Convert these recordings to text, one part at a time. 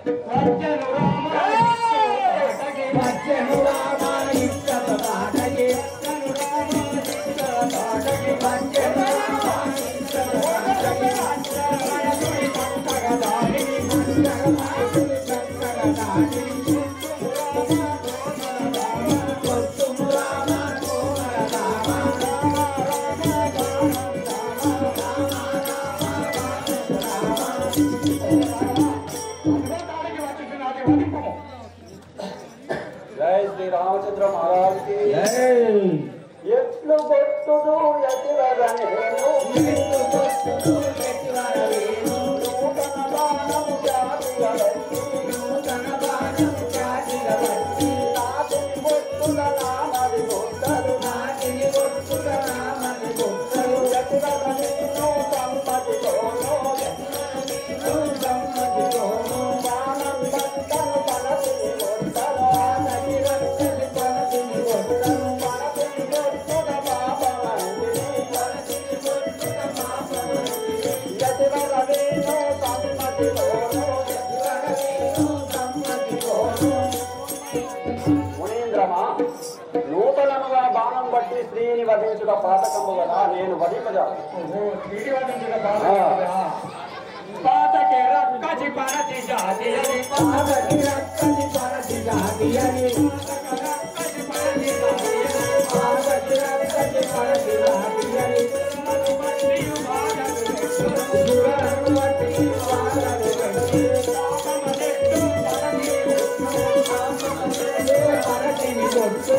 జై శ్రీ రామచంద్ర మహారాజ్ కి ఎట్లు కొట్టుదు ఎటువరనేను ఎట్లు కొట్టుదు ఎటువరనేను నూతన బాణము జాతిగా వచ్చి నూతన బాణము జాతిగా వచ్చి నాటిని కొట్టుల నామది కొట్టరు నాటిని కొట్టుల నామది కొట్టరు ఎటువరనేను సంపదిలోను ఎటువరనేను సంపదిలోను బాణం పట్టను పలసిని కొట్టరు ఆనది రచ్చని పలసిని కొట్టరు పలసిని కొట్టుల పాపమంటిని పలసిని కొట్టుల పాపమంటిని ఎటువరనేను సంపదిలోను ఎటువరనేను సంపదిలోను మునీంద్రమా నూతనముగా బాణం బట్టి స్త్రీని వధించుట పాతకము కదా నేను వధింపజా పాతకి రక్కచి పరచి జాతియని పాతకి రక్కచి పరచి జాతియని రక్కచి పరచి జాతియని పాతకి రక్కచి పరచి జాతియని మను మట్టియు బాధలు సురను మట్టి బాధలు పాపమనెట్టు పరచి పాపమనెట్టు పరచిని కొట్టు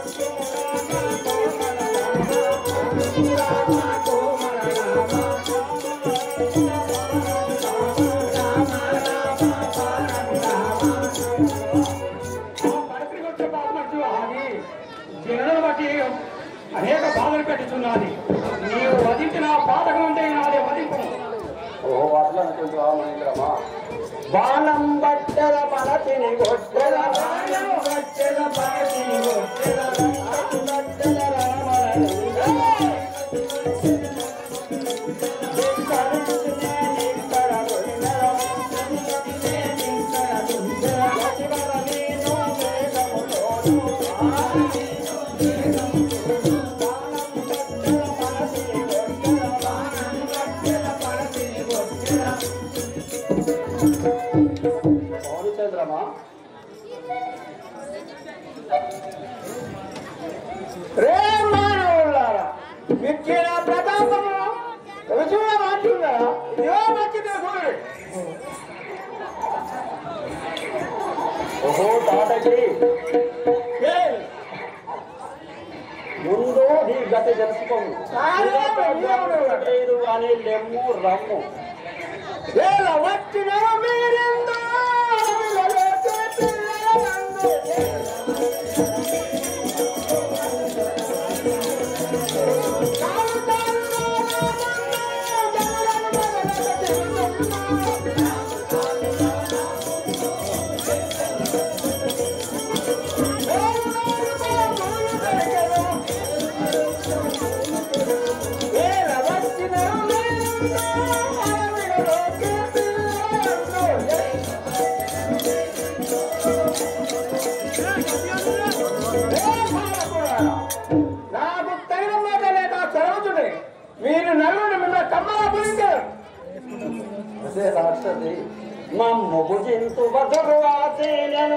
రామ కోమల రామ పరిశ్రమ బాధపడుతూ ఆగి జనులను బట్టి అనేక బాధలు పెట్టుచున్నది నీవు వధించిన పాతకం అంటే నాదే వధింపు ఓ అట్లా అనుకుంటువా మునీంద్రమా బాణం బట్టల మనతిని కొట్టెల బాణం వచ్చెద పరచిని వచ్చెద బట్టల రామరంగ చంద్రమా రే మానవులారా మిక్కిన ప్రతాపము రుజువుల మాటలుగా ఇదో మంచిదే చూడండి ఓహో తాతకి ఏయ్, ముందు నీ గతి తెలుసుకోము చాలా దేవుడు. లేదు కానీ లెమ్ము రమ్ము వేల వచ్చిన మీరెందో విలలోకి పిల్లలందు. తాను తాను వేల వచ్చిన మీరెందో విలలోకి పిల్లలందు. నాకు తగిన మాట లేక చదవుతుంది మీరు నలుగురు మిమ్మల్ని కమ్మలా పులించారు అదే రాక్షసి మమ్ము భుజింతు బదురు ఆశీలను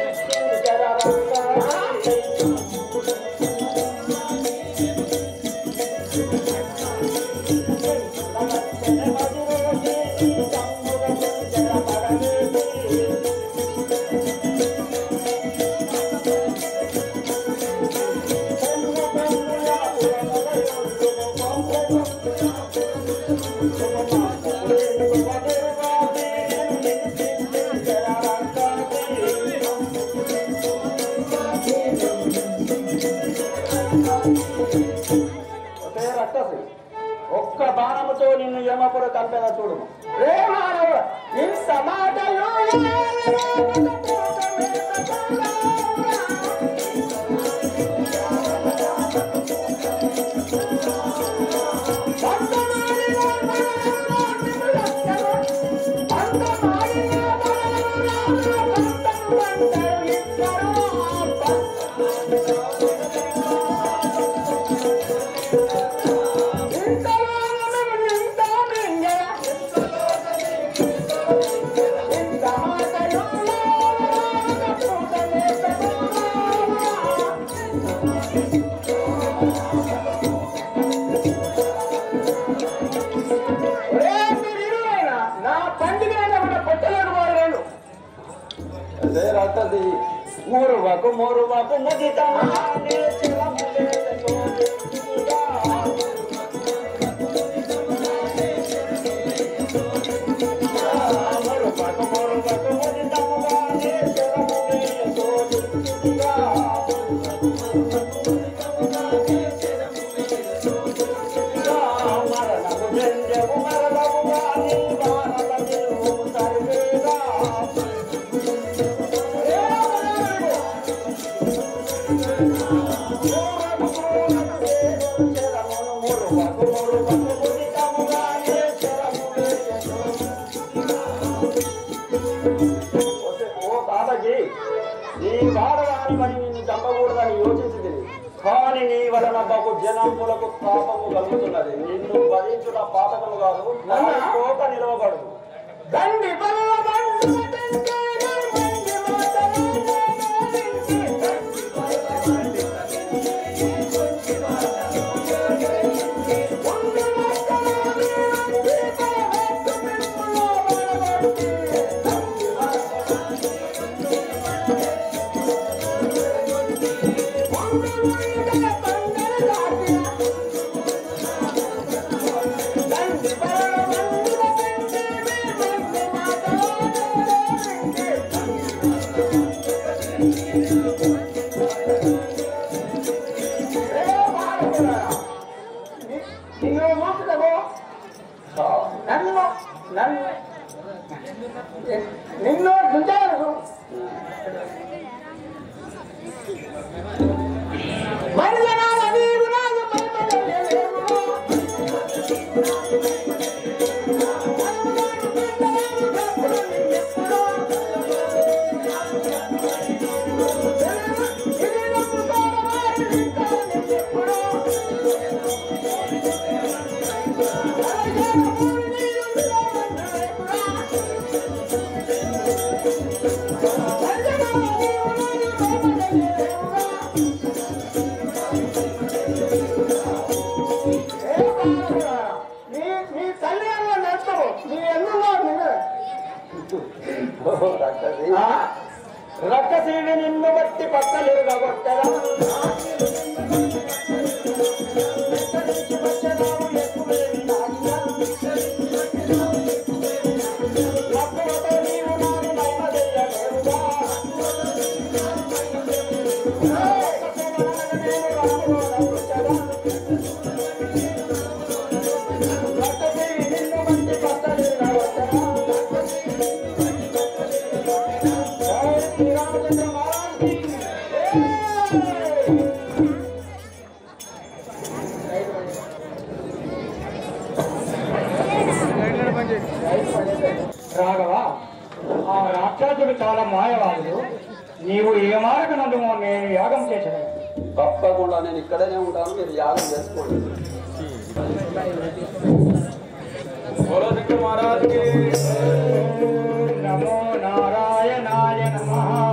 ఒకే రక్కసి ఒక్క బాణముతో నిన్ను యమపుడు కంపెన చూడు ప్రేమానవ ఇంత మాటలు అంత నా పండుగ కూడా కొట్టలేడు వాడు అదే రాత్రి మూరువకు మూరువకు ముదితమానే చిలములేదో చెప్పుగా. మూరువకు మూరువకు ముదితముగానే చిలములేదో చెప్పుగా. మరణము జంజము మరణముగాని వానల నిలువు సరివేగా. ఓ తాతజీ నీ వాడవాని మరి నిన్ను చంపకూడదని యోచించింది కానీ నీ వలన బహు జనములకు పాపము కలుగుతున్నది నిన్ను భరించుట పాతకము కాదు నా కోప నిలవబడు దండి బల్ల బండి మటంకేనే మండి నిన్ను మోసదము నన్ను నన్ను నిన్ను గుంజాలను మరి జనాల నీవు నాకు పైపడలేవు నీ నీ తల్లి అన్న నేర్చుకో నీ ఎన్నున్నా నువ్వే రక్కసి రక్కసీని నిన్ను బట్టి పక్కలేరుగా కొట్టరా లక్కువతో నీవు నాను నయమదయ్యలేవుగా. రక్కసీని నిన్ను బట్టి పక్కలేరుగా కొట్టరా జై శ్రీరామచంద్ర మహారాజ్ కి జై. రాఘవ ఆ రాక్షసుడు చాలా మాయవాడు నీవు ఏ మార్గ నందు నేను యాగం చేశాను తప్పకుండా నేను ఇక్కడనే ఉంటాను మీరు యాగం చేసుకోండి బోలో శంకర్ మహారాజ్ కి నమో నారాయణాయ నమ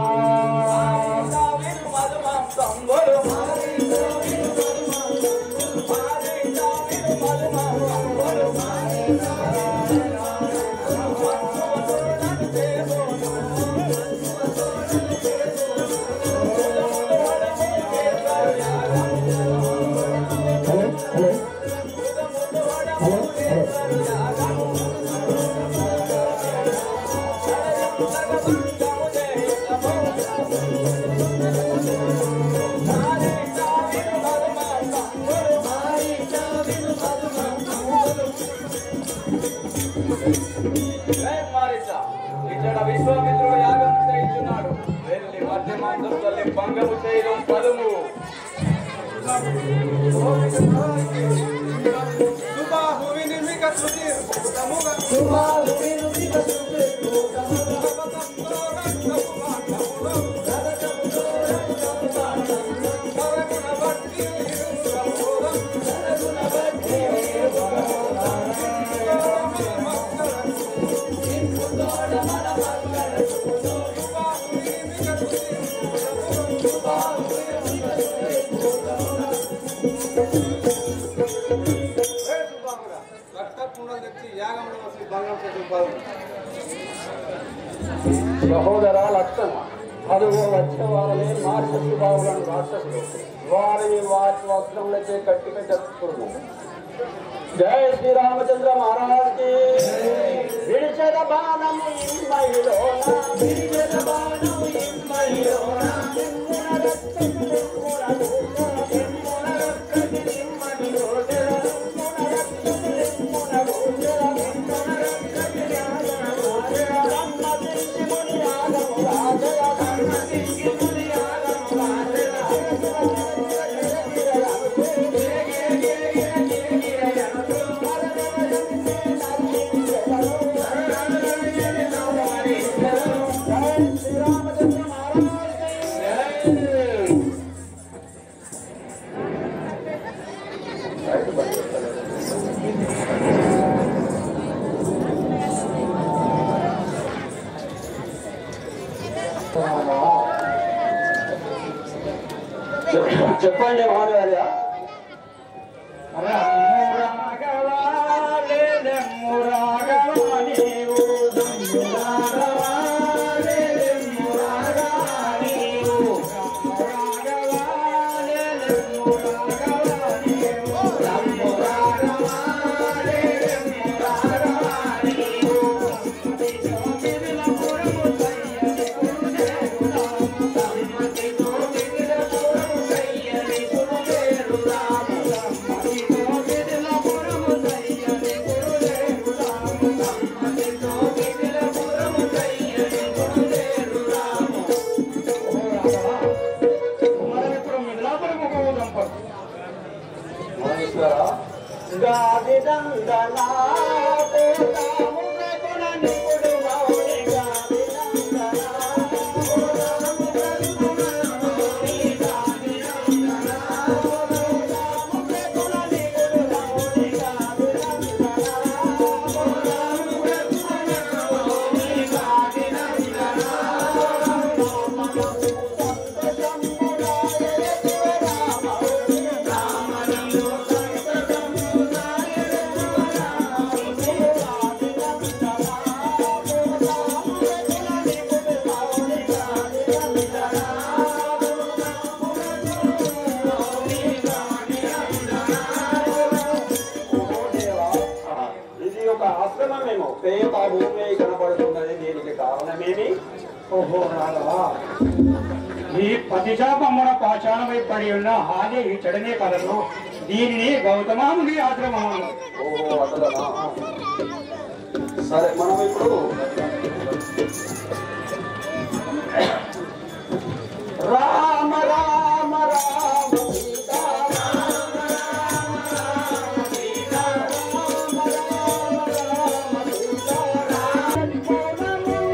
ఇక్కడ విశ్వామిత్రుడు యాగం చేయించున్నాడు వెళ్ళి మధ్య మాంసం తల్లి భంగము చేయడం పదము సుబాహువిని మిగ శృతి భూతముగా సుబాహువిని మిగ శృతి భూతముగా రక్తపుండలు తెచ్చి యాగంలో వచ్చి బంగారం చేసి సహోదర లక్షణ అదుగో వచ్చే వారలే మార్చు బాబులను రాక్షసులు వారిని వాటి వస్త్రములచే కట్టి పెట్టేస్తున్నాము జయ శ్రీరామచంద్ర మహారాజ్కి విడిచెద బాణము ఇమ్మయిలోన విడిచెద బాణము ఇమ్మయిలోన నిమ్మున రక్తము నిమ్మున దూత, నిమ్మున రక్తము నిమ్మని రోజుల, నిమ్మున రక్తము నిమ్మున రోజుల, నిమ్మున రక్తము యాగన రోజుల, రమ్మ తిరిగి ముని యాగము రాజుల, రమ్మ తిరిగి ముని యాగము రాజుల. చెప్పండి మహారాజా మహేశ్వర గాదిదందనా పోతామునకున నిపుడు మౌని గాదిదందనా ఇది ఒక ఆశ్రమమేమో పేత భూమి కనబడుతున్నది దీనికి కారణమేమి ఓహో రాఘవా ఈ పతిశాపమున పాషాణమై పడి ఉన్న హాని ఈ చెడనే కలరు దీనిని గౌతమాముని ఆశ్రమం ఓహో అసలనా సరే మనం ఇప్పుడు రామ రామ రామ సీతా రామ రామ రామ సీతా రామ రామ రామ సీతా రామ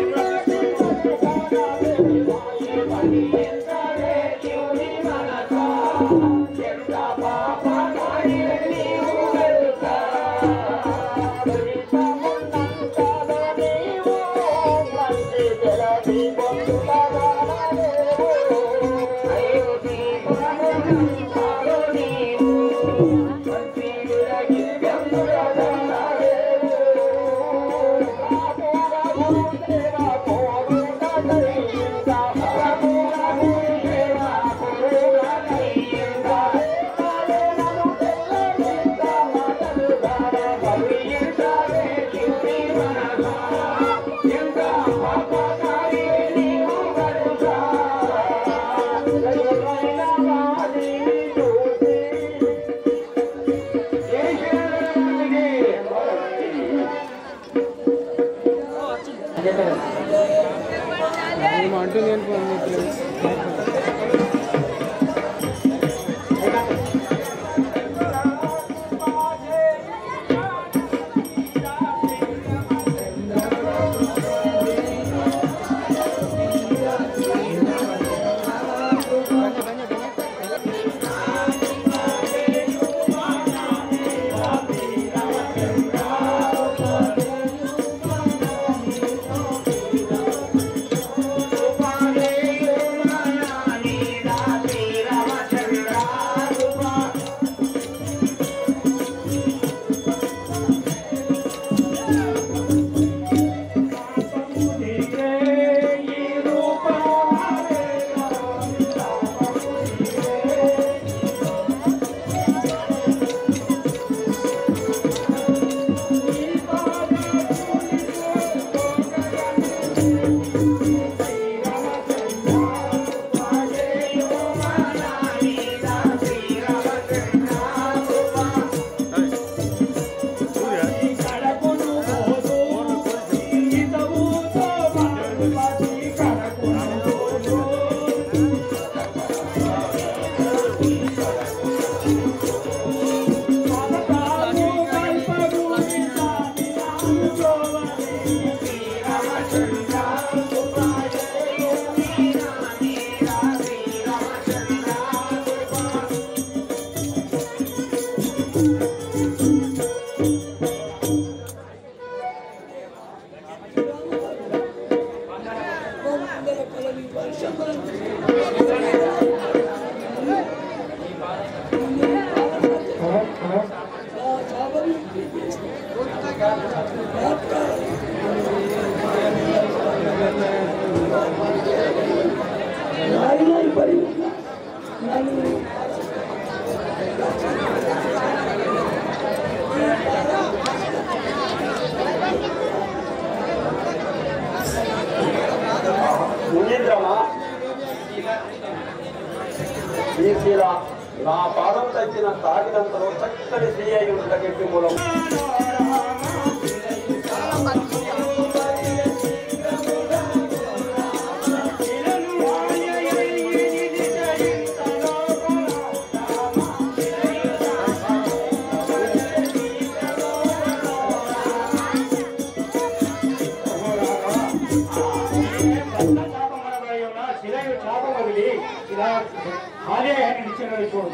మునీంద్రమా ఈ శీల నా పాదం తగ్గిన తాకినంతలో చక్కని శ్రీ అయి ఉండగట్టి మూలం చూడు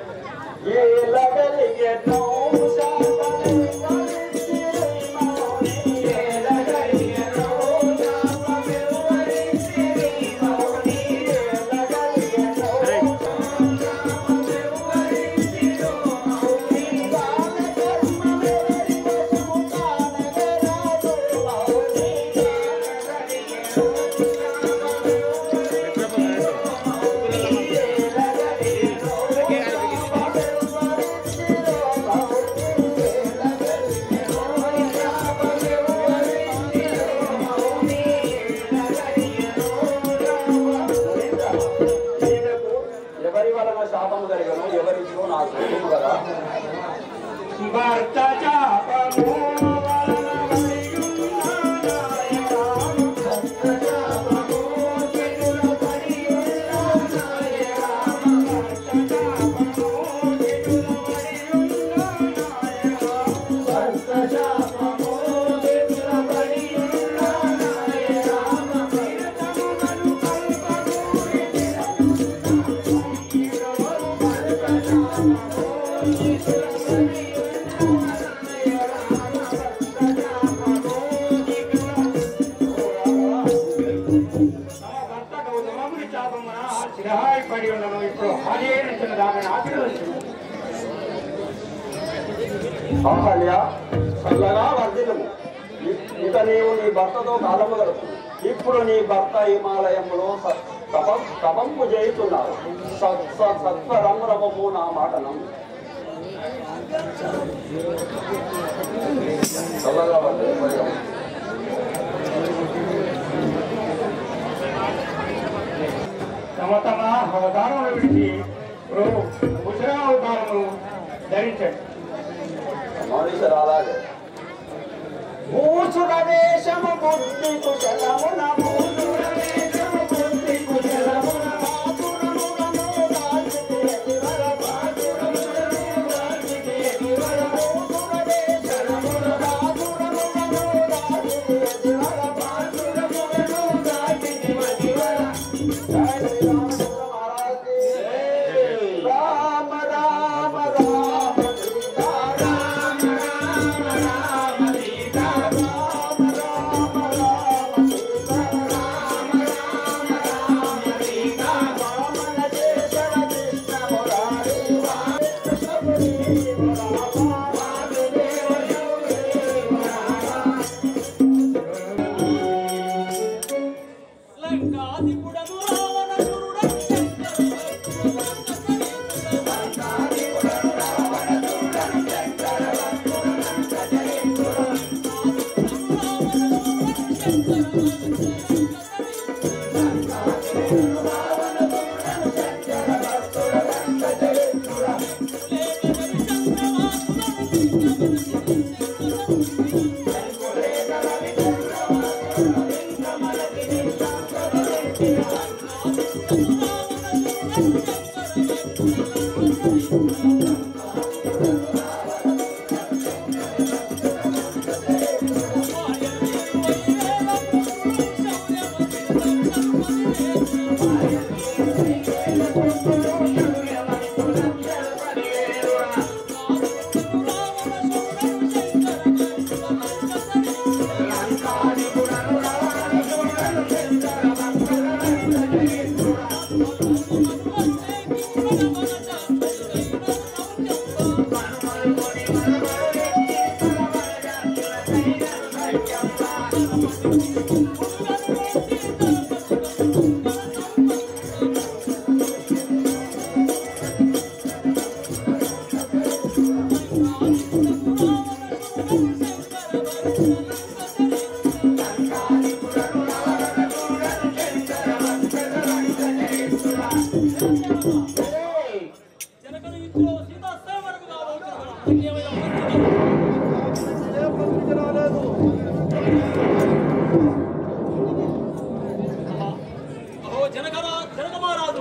ఏలగలిగెనో శాపమే వరిసిరి మౌని. ఏలగలిగెనో శాపమే వరిసిరి మౌని. ఏలగలిగెనో శాపమే వరిసిరి మౌని. కాలకర్మమే వరివశము కానగరాదు మౌని. ఏలగలిగెనో ఈయనకు ఎవరి వలన శాపము కలిగను ఎవరిచో నాకు తెలుసు కదా భర్త చాపము వలన వడియున్న నాయనా. భర్త చాపము చెడుల పడియున్న నాయనా. భర్త చాపము చెడుల పడియున్న నాయనా. భర్త చాపము చెడుల పడియున్న నాయనా. తీర్థములను భర్త గౌతమముని చాపమున చిరహాయి పడి ఉండను ఇప్పుడు హాజీ నుంచి దానిని ఆశీర్వదించు అహల్య చల్లగా వర్ధిల్లుము ఇ- ఇక నీవు నీ భర్తతో కాలము గడుపు ఇప్పుడు నీ భర్త హిమాలయంలో స- తప తపంపు చేయుతున్నావు స- స- సత్వరమరమము నా మాట నమ్ము చల్లగా వర్ధిల్లు తమ తమ అవతారములు విడిచి ఇప్పుడు ముసరా అవతారములు ధరించండి మనుషులు అలాగే మూసుర వేషము బుద్ధి కుశలమున మూసుర వేషము బుద్ధి కుశలమున మాతురములను రాజుకే దివర మాతురములను రాజుకే దివర మూసుర వేషమున మాతురములను రాజుకే దివర మాతురములను రాజుకే దివర జయ శ్రీ రామచంద్ర మహారాజ్ కి జై. రామ రామ రామ సీతా రామ రామ రామ సీతా రామ రామ రామ సీతా రామ రామ రామ సీతా వామన కేశవ కృష్ణ మురారి వామన శబరి రామ వాసుదేవ శౌరి రామ లంకాధిపుడను రావణసురుడను శ్రీ జనకను ఇంట్లో సీతా సేవకుడుగా వచ్చాడు. ఏమైనా వస్తుందా? ఏ పరిస్థితి రాలేదు అహో జనకరా జనక మహారాజు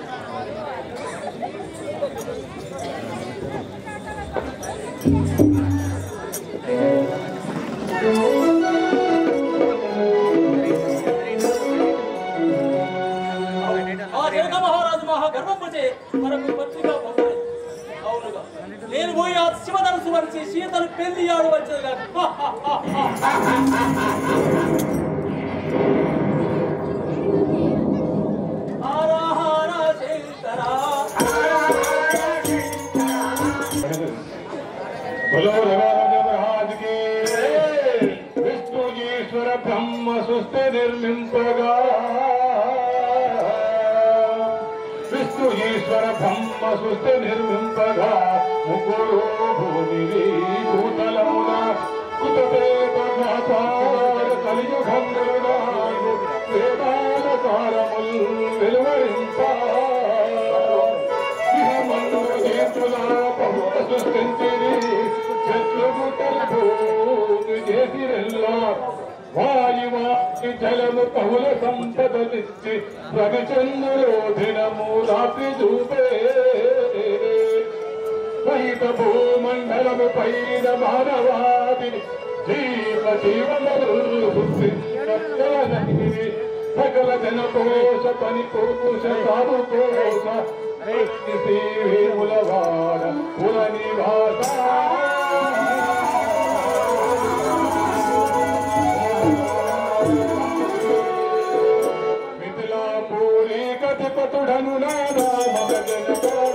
ఆ జనక మహారాజు మహా గర్వముచే మనకు పత్రిక పంపాడు అవునుగా నేను పోయి ఆ శివధనుసు వరిచి సీతను పెళ్లి ఆడు వచ్చేది హారా హారా శంకరా बोलो रघुराज महाराज की विष्णु ईश्वर ब्रह्म सुस्ते निर्मिंपगा विष्णु ईश्वर ब्रह्म सुस्ते निर्मिंपगा मुकुरो भूमि भूतलमुన కుతతే పద్మాచార కలియుగం నిలనాడు వేదాల సారముల్ వెలువరింప ఇహమందు చేతుల పౌర సృష్టించిరి చెట్లు గుట్టలు భూమి చేసిరెల్లా వాయువాకి జలము పౌల సంపదలిచ్చి రవిచంద్రులో దినము రాత్రి చూపే రహిత భూమండలము పైన మానవాదిని జీవ జీవనలు సృష్టించగలగిరి సకల జన కోశ పని కోశ సాధు కోశ శ్రీవేములవాడ పుర నివాస మిథిలాపూరి కథపతుడను నానా మగజన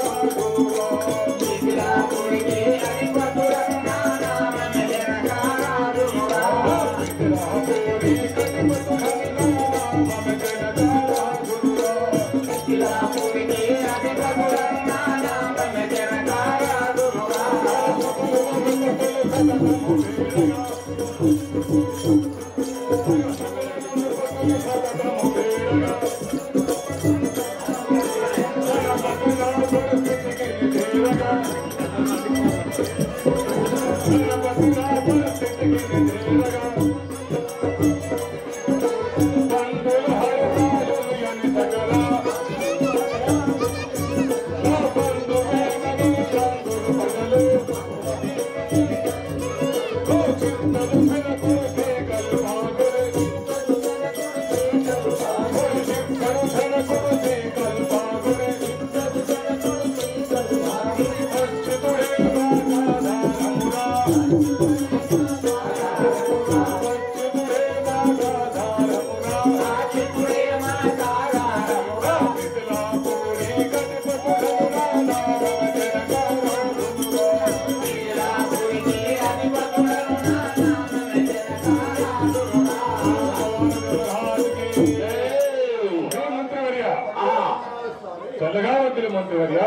మంత్రివర్య చల్లగా వద్దులు మంత్రివర్య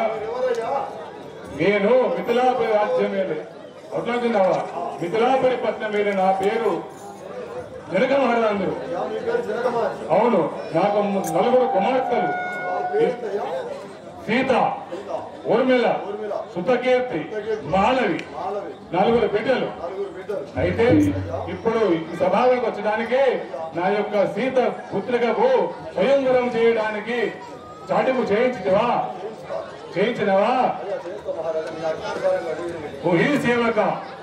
నేను మిథిలాపురి రాజ్యం అట్లాంటున్నావా మిథిలాపురి పట్నం మీద నా పేరు జనక మహారాజులు మీ పేరు జనకమా అవును నాకు నలుగురు కుమార్తెలు పేరుందయ్యా సీత ఊర్మిళ ఊర్మిళ. సుతకీర్తి మాలవి మాలవి నలుగురు బిడ్డలు నలుగురు బిడ్డలు అయితే ఇప్పుడు ఈ సభాలకు వచ్చడానికి నా యొక్క సీత పుత్రికకు స్వయంవరం చేయడానికి చాటింపు చేయించినవా చేయించినవా అయ్యా చేస్తా మహారాజా మీ అభిప్రాయం అడిగింది ఓ ఈ సేవక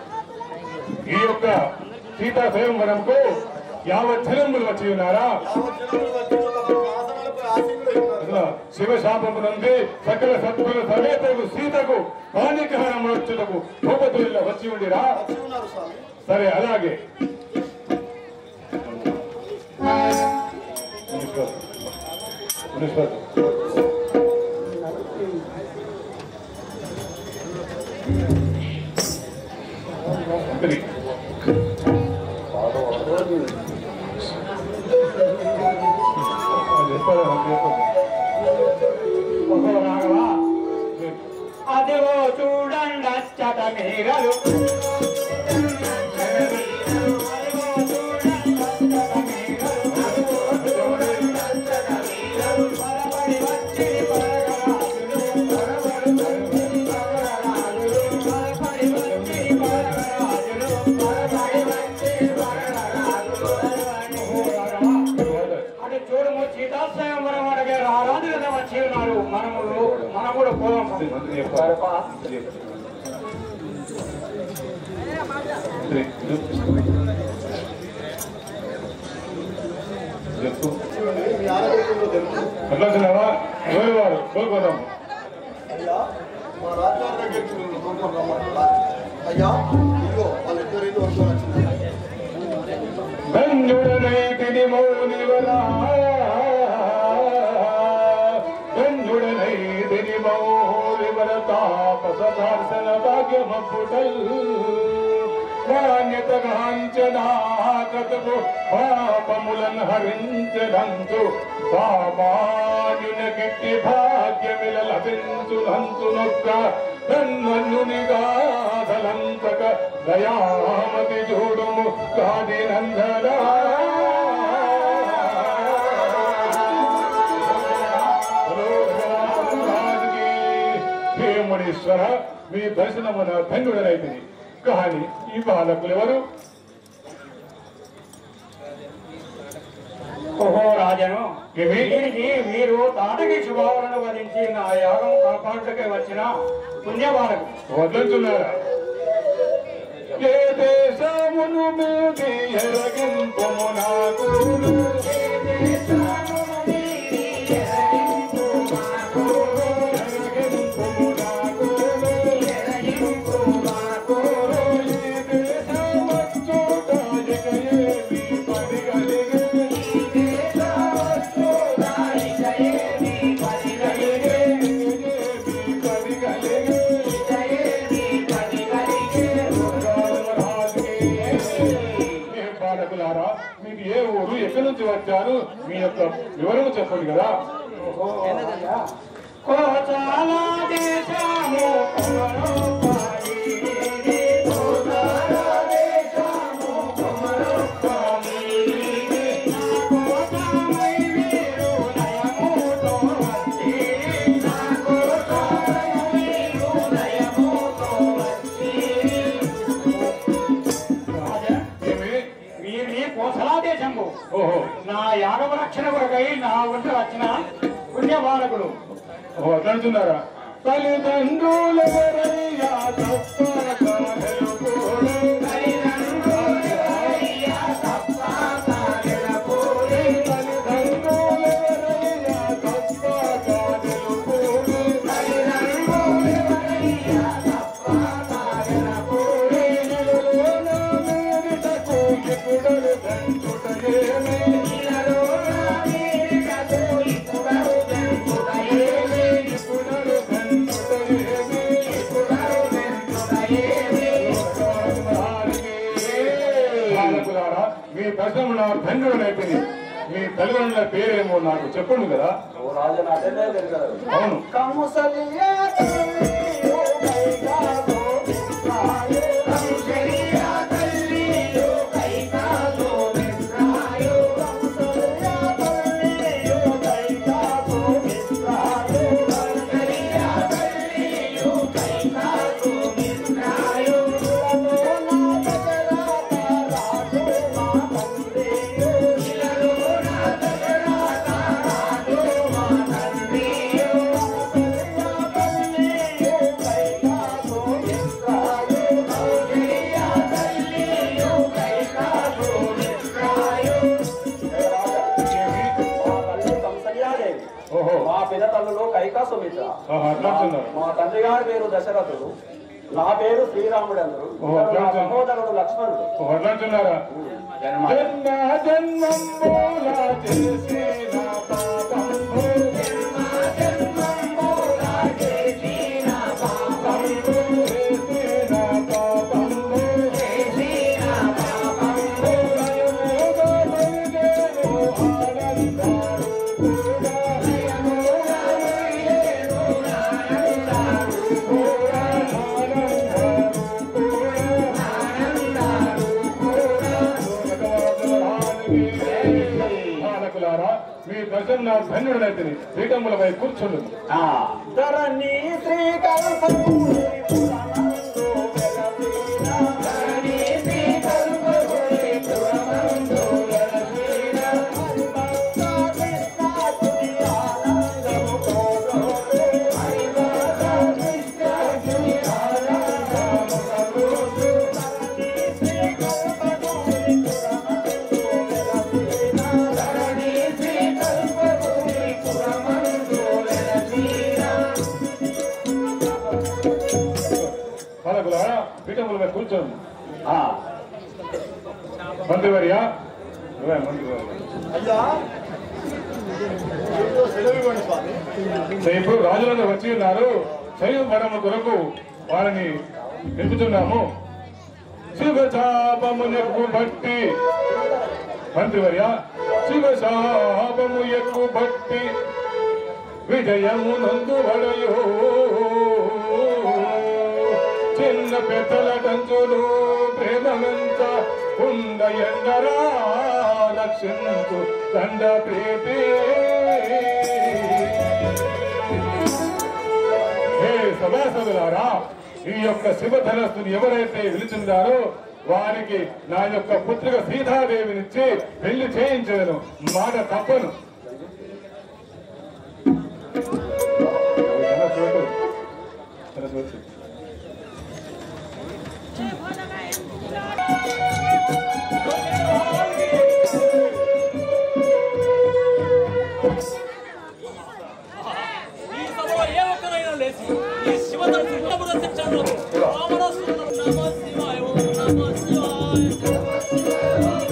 ఈ యొక్క సీతా స్వయంవరంకు యావత్ జనములు వచ్చి ఉన్నారా యావత్ జనములు వచ్చి ఒక ఆసనాలపై ఆసీనులై ఉన్నారు. ఇలా శివ శాపము నుండి సకల సత్తుల సమేతకు సీతకు కాణికహరం వచ్చుటకు భూపతుల్లో వచ్చి ఉండిరా వచ్చి ఉన్నారు స్వామి సరే అలాగే మునీశ్వర్. మునీశ్వర్. మంత్రి. ఓహో రాఘవా అదిగో చూడండి అచ్చట మేఘలు అది చూడము సీతాస్వయంవరం అడిగే రారాజు కదా వచ్చి ఉన్నారు మనము మనం కూడా పోదాం చెప్పు మీ ఆరోగ్యంలో తెలుసు ఎట్లా చిన్నవా ఎవరు వాడు కోరుకోదాం అయ్యా మా రాజుగారి దగ్గరికి మేము తోడుకొని రమ్మంటున్నారు అయ్యా ఇదిగో వాళ్ళిద్దరు ఇల్లు వస్తున్నారు వచ్చింది బంధుడనైతిని మౌనివరా బంధుడనైతిని మౌనివర తాపస దర్శన భాగ్యమపుటల్ నాణ్యత కాంచనాకతము పాపములను హరించడంతు సామాన్యున గిట్టి భాగ్యమిల లభించునంతు నొక్క నన్నునిగాదలంతక దయామతి చూడుము కాది నందనా హేముడీశ్వర మీ దర్శనమున ధన్యుడనైతిని కానీ ఈ బాలకులు ఎవరు ఓహో రాజను ఏమి? దీనికి మీరు తాటకి శుభావరణ వధించి నా యాగం కాపాడుటకే వచ్చిన పుణ్యబాలకు వదులుతున్నారా ఏ దేశమును మీది ఎరగింపుము నాకు బాలకులారా మీకు ఏ ఊరు ఎక్కడి నుంచి వచ్చారు మీ యొక్క వివరము చెప్పండి కదా కోచాల దేశము కొమరోపాయి. కోచాల దేశము కొమరోపాయి. నా కోసమై వీరు నయముతో వచ్చి. నా కోసమై వీరు నయముతో వచ్చి. రాజా, ఏమి వీరిని కోసలా దేశము ఓహో నా యాగవ రక్షణ కొరకై నా వంట వచ్చిన పుణ్య బాలకులు ఓహో అట్లంటున్నారా తల్లిదండ్రులెవరయ్యా తప్పక తెలుపుడు. తల్లిదండ్రులెవరయ్యా తప్పక తెలుపుడు. నీలలోన మీరిటకు ఇప్పుడలు దంచుటయేమి. ఇప్పుడలు దంచుటయేమి. బాలకులారా, మీ ప్రశ్నలు నా ధన్యుడనైపోయింది మీ తల్లిదండ్రుల పేరేమో నాకు చెప్పండి కదా ఓ రాజన్ అటెండే తెలియదు అవును కముసలియా తల్లియో కైకాలో మిత్రాయో కముసలియా తల్లియో కైకాలో మిత్రాయో కముసలియా తల్లియో కైకాలో మిత్రాయో కముసలియా తల్లియో కైకాలో మిత్రాయో ఇలలో నా దశరథ రాజు మా తండ్రియో ఇలలో నా దశరథ రాజు మా తండ్రియో ఓహో మా పిన తల్లులు కైకా సుమిత్ర ఆహా, అట్లా అంటున్నారు. మా తండ్రి గారి పేరు దశరథుడు నా పేరు శ్రీరాముడు అందరు ఓహో, అట్లా నా అంటున్నారు. సహోదరుడు లక్ష్మణుడు వడ్లంటున్నారా జన్మ జన్మ జన్మంబోల చేసిన పాపంబు. చేసిన పాపంబు. లయముగా బలిగేను ఆనందాలు పాలకులారా మీ దర్శనం నా ధన్యుడనైతే పీఠములపై కూర్చుండు ఆ ధరణి శ్రీకల్పము పురాణంలో వెలసిన ధరణి శ్రీకల్పము పురాణంలో వెలసిన హరిభక్త కృష్ణాచుని ఆనందము కోరోరే హరిభక్త కృష్ణాచుని ఆనందము కోరోరే ధరణి శ్రీకల్పము పురాణంలో వెలసిన ధరణి శ్రీకల్పము పురాణంలో వెలసిన పాలకులారా పీఠములపై కూర్చోండి ఆ మంత్రివర్య నువ్వే మంత్రివర్య అయ్యా ఏదో సెలవు ఇవ్వండి స్వామి సో ఇప్పుడు రాజులందరూ వచ్చి ఉన్నారు శైవ పడమ కొరకు వారిని నిలుపుతున్నాము శివశాపమునకు బట్టి మంత్రివర్య శివశాపము ఎక్కువ బట్టి విజయము నందు వడయో చిన్న పెద్దల టంచులు ప్రేమనంత ఉండ ఎండరా లక్షంతు దండ ప్రీతి హే సభాసదులారా ఈ యొక్క శివధనస్సుని ఎవరైతే విలుచున్నారో వారికి నా యొక్క పుత్రిక సీతాదేవినిచ్చి పెళ్లి చేయించను మాట తప్పను తన చోటు తన చోటు ఈ సభలో ఏ ఒక్కరైనా లేచి ఈ శివధనుసు ఉన్నప్పుడు శిక్షణలో రామరసు నమ శివాయ ఓం నమ శివాయ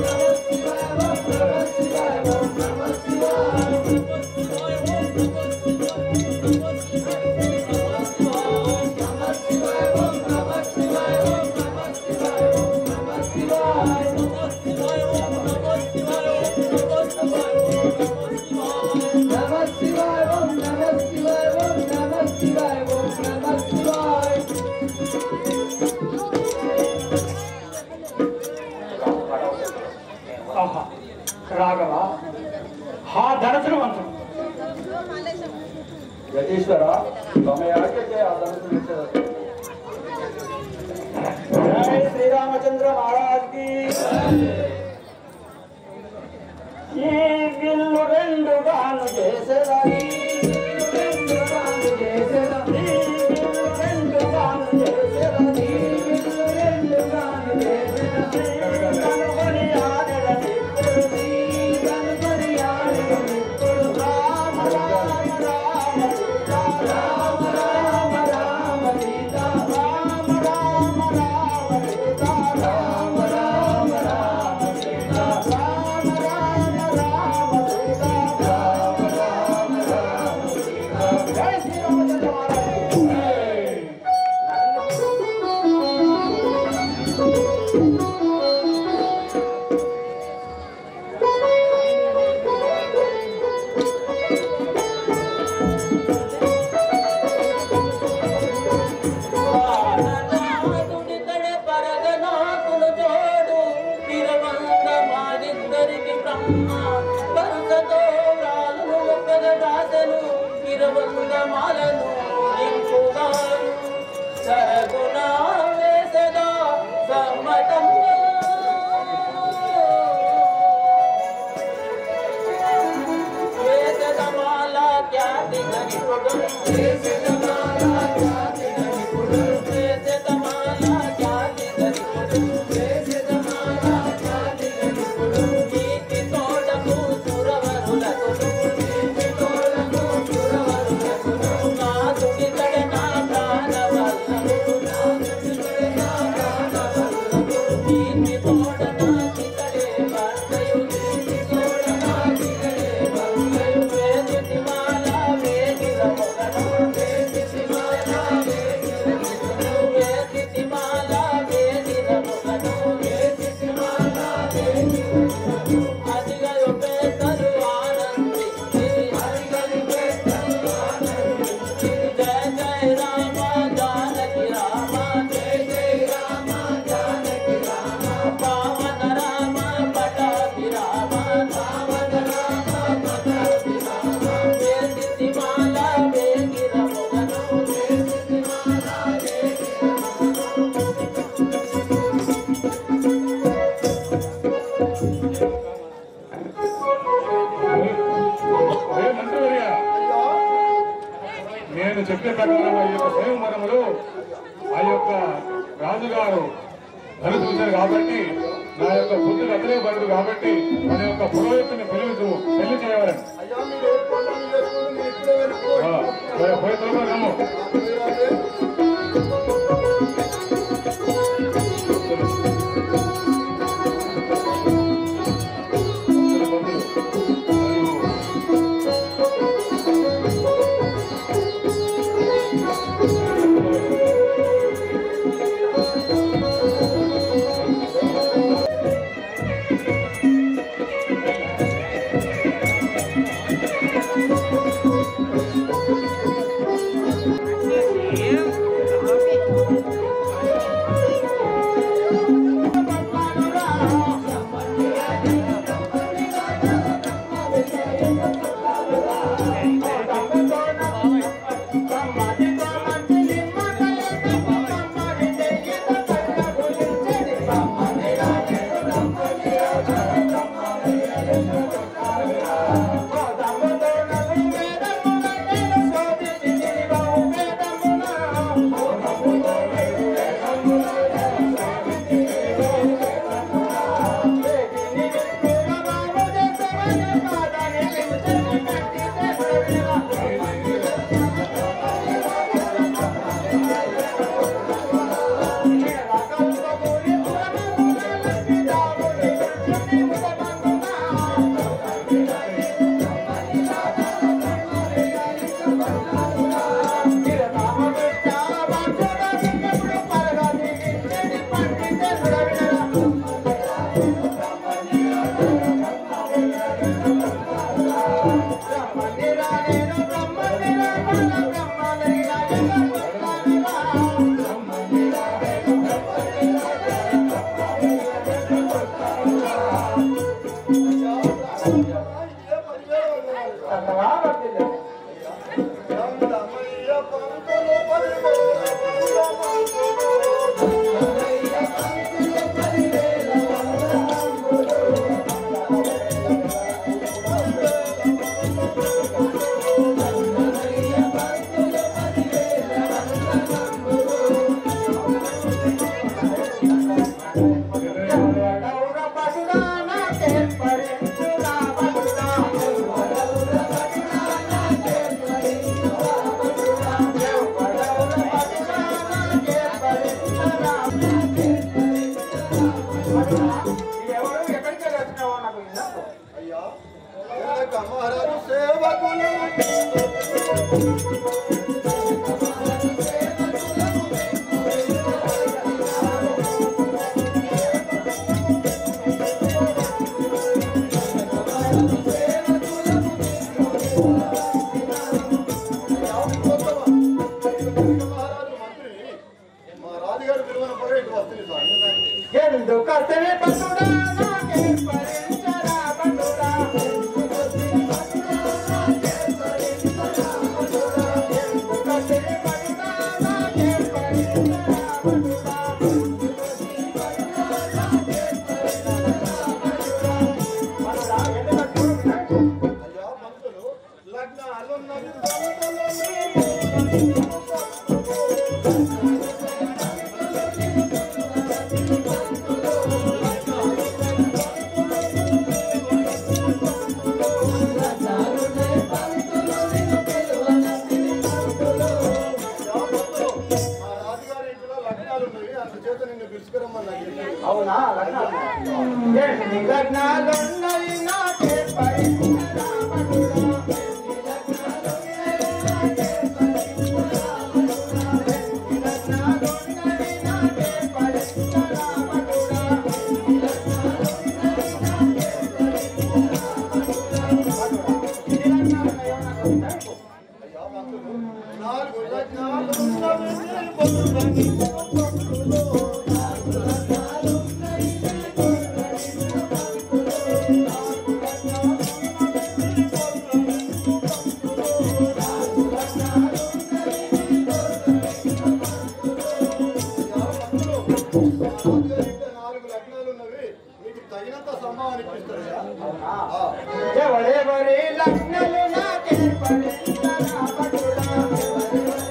ఆహా రాఘవ హా ధనశ్రవంతుడు యతీశ్వర సమయానికి ఆ ధనుసు విచ్చేదరు. జై శ్రీరామచంద్ర మహారాజ్ కి ఈ విల్లు రెండు గాను చేసేదా ఈ విల్లు రెండు గాను చేసేదా ఈ విల్లు రెండు గాను చేసేదా ఈ విల్లు రెండు గాను చేసేదా కనుగొని ఆడెదది శ్రీ కనుగొని ఆడెదది రామ రామ రామ సీతా రామ రామ రామ సీతా రామ రామ రామ సీతా రామ రామ రామ సీతా రామ రామ రామ సీతా రామ రామ రామ సీతా జై శ్రీరామచంద్ర మహారాజ్ తుడితడే పరగనాకులు జోడు తిరవంద మాదిద్దరికి బ్రహ్మ వరుసతో రాళ్ళు ఒకగదాసను తిరవంద మాలను నింపుగాను సరగుణ వేసగా సమ్మతంగా వేసగమాల ఖ్యాతి గనిపుడు వేసగమాల ఖ్యాతి గనిపుడు వేసగమాల ఖ్యాతి గనిపుడు వేసగమాల ఖ్యాతి గనిపుడు నీతి తోడము సురవరులకు నీతి తోడము సురవరులకు నా తుడితడ నా ప్రాణవల్లము నా తుడితడ నా ప్రాణవల్లము నీతి తోడ నా చితడే వర్తయు నీతి తోడ నా చితడే వర్తయు వేదిమాల వేదిల మొగను చెప్పిన ప్రకారం ఆ యొక్క స్వయంవరములో ఆ యొక్క రాజుగారు నన్ను చూశారు కాబట్టి నా యొక్క బుద్ధులు అతనే పడదు కాబట్టి మన యొక్క పురోహితుని పిలువుతూ పెళ్లి చేయవాలని అయ్యా మీరు ఏ పనులు చేసుకుంటూ మీరు ఇప్పుడే వెళ్ళిపోయి ఆ, మరి పోయి త్వరగా రమ్ము. అయ్యా వెనక మహారాజు సేవకులు మహారాజు మంత్రిని మా రాజుగారు పిలువన పడే ఇటు వస్తుంది సార్ ఎందుకంటే అయ్యా మంత్రులు లగ్నాలున్నవి మా రాజుగారి ఇంట్లో లగ్నాలు ఉన్నవి అందుచేత నిన్ను పిలుచుకురమ్మని నాకు చెప్పారు. అవునా లగ్నాలు అయ్యా మంత్రులు నాలుగు లగ్నాలు ఉన్నవి నాలుగు లగ్నాలు ఉన్నవి మీకు తగినంత సంభావన ఇప్పిస్తారయ్యా ఆ. ఎవరెవరి లగ్నలు నాకే పడించరా పడురా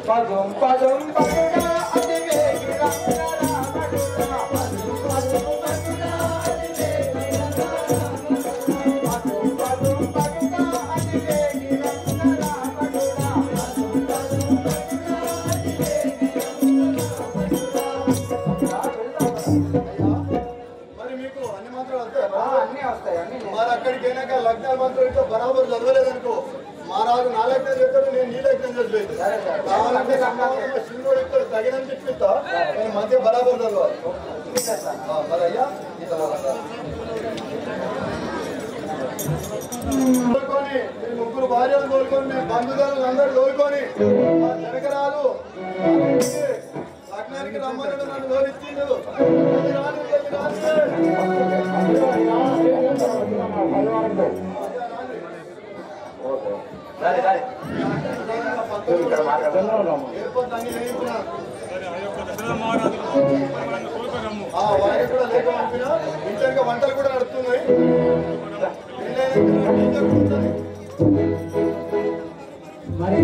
పదం పదం పదగా అది వేగి రంగ రామడురా. పదం పదం పదగా అది వేగి రంగ రామడురా. పదం పదం పదగా అది వేగి రంగ రామడురా. పదం పదం పదగా అది వేగి రంగ రామడురా. మరి మీకు అన్ని మంత్రాలు వస్తాయా అన్నీ వస్తాయి అన్నీ మరి అక్కడికి వెళ్ళాక లగ్నాల మంత్రం ఇట్లా బరాబర్ చదవలేదనుకో మా రాజు నా లగ్నం చేస్తాడు నేను నీ లగ్నం చదివేది కావాలంటే సంబంధంగా శివుడు ఇక్కడ తగినంత ఇప్పిస్తా నేను మధ్య బరాబర్ చదవాలి ఆ, మరి అయ్యా ఈ తర్వాత కోరుకొని మీ ముగ్గురు భార్యలు కోరుకొని మీ బంధువులను అందరూ కోరుకొని మా జనకరాలు లగ్నానికి రమ్మని నన్ను లోనిచ్చిండు వెళ్ళి రాను, వెళ్ళి రాను. ఎయిర్పోర్ట్ అన్ని వేయించినా ఆ, వారికి కూడా లేక పంపిన ఇంటర్ వంటలు కూడా నడుస్తున్నాయి పెళ్ళైన టీచర్ కూడా ఉంటుంది. మరి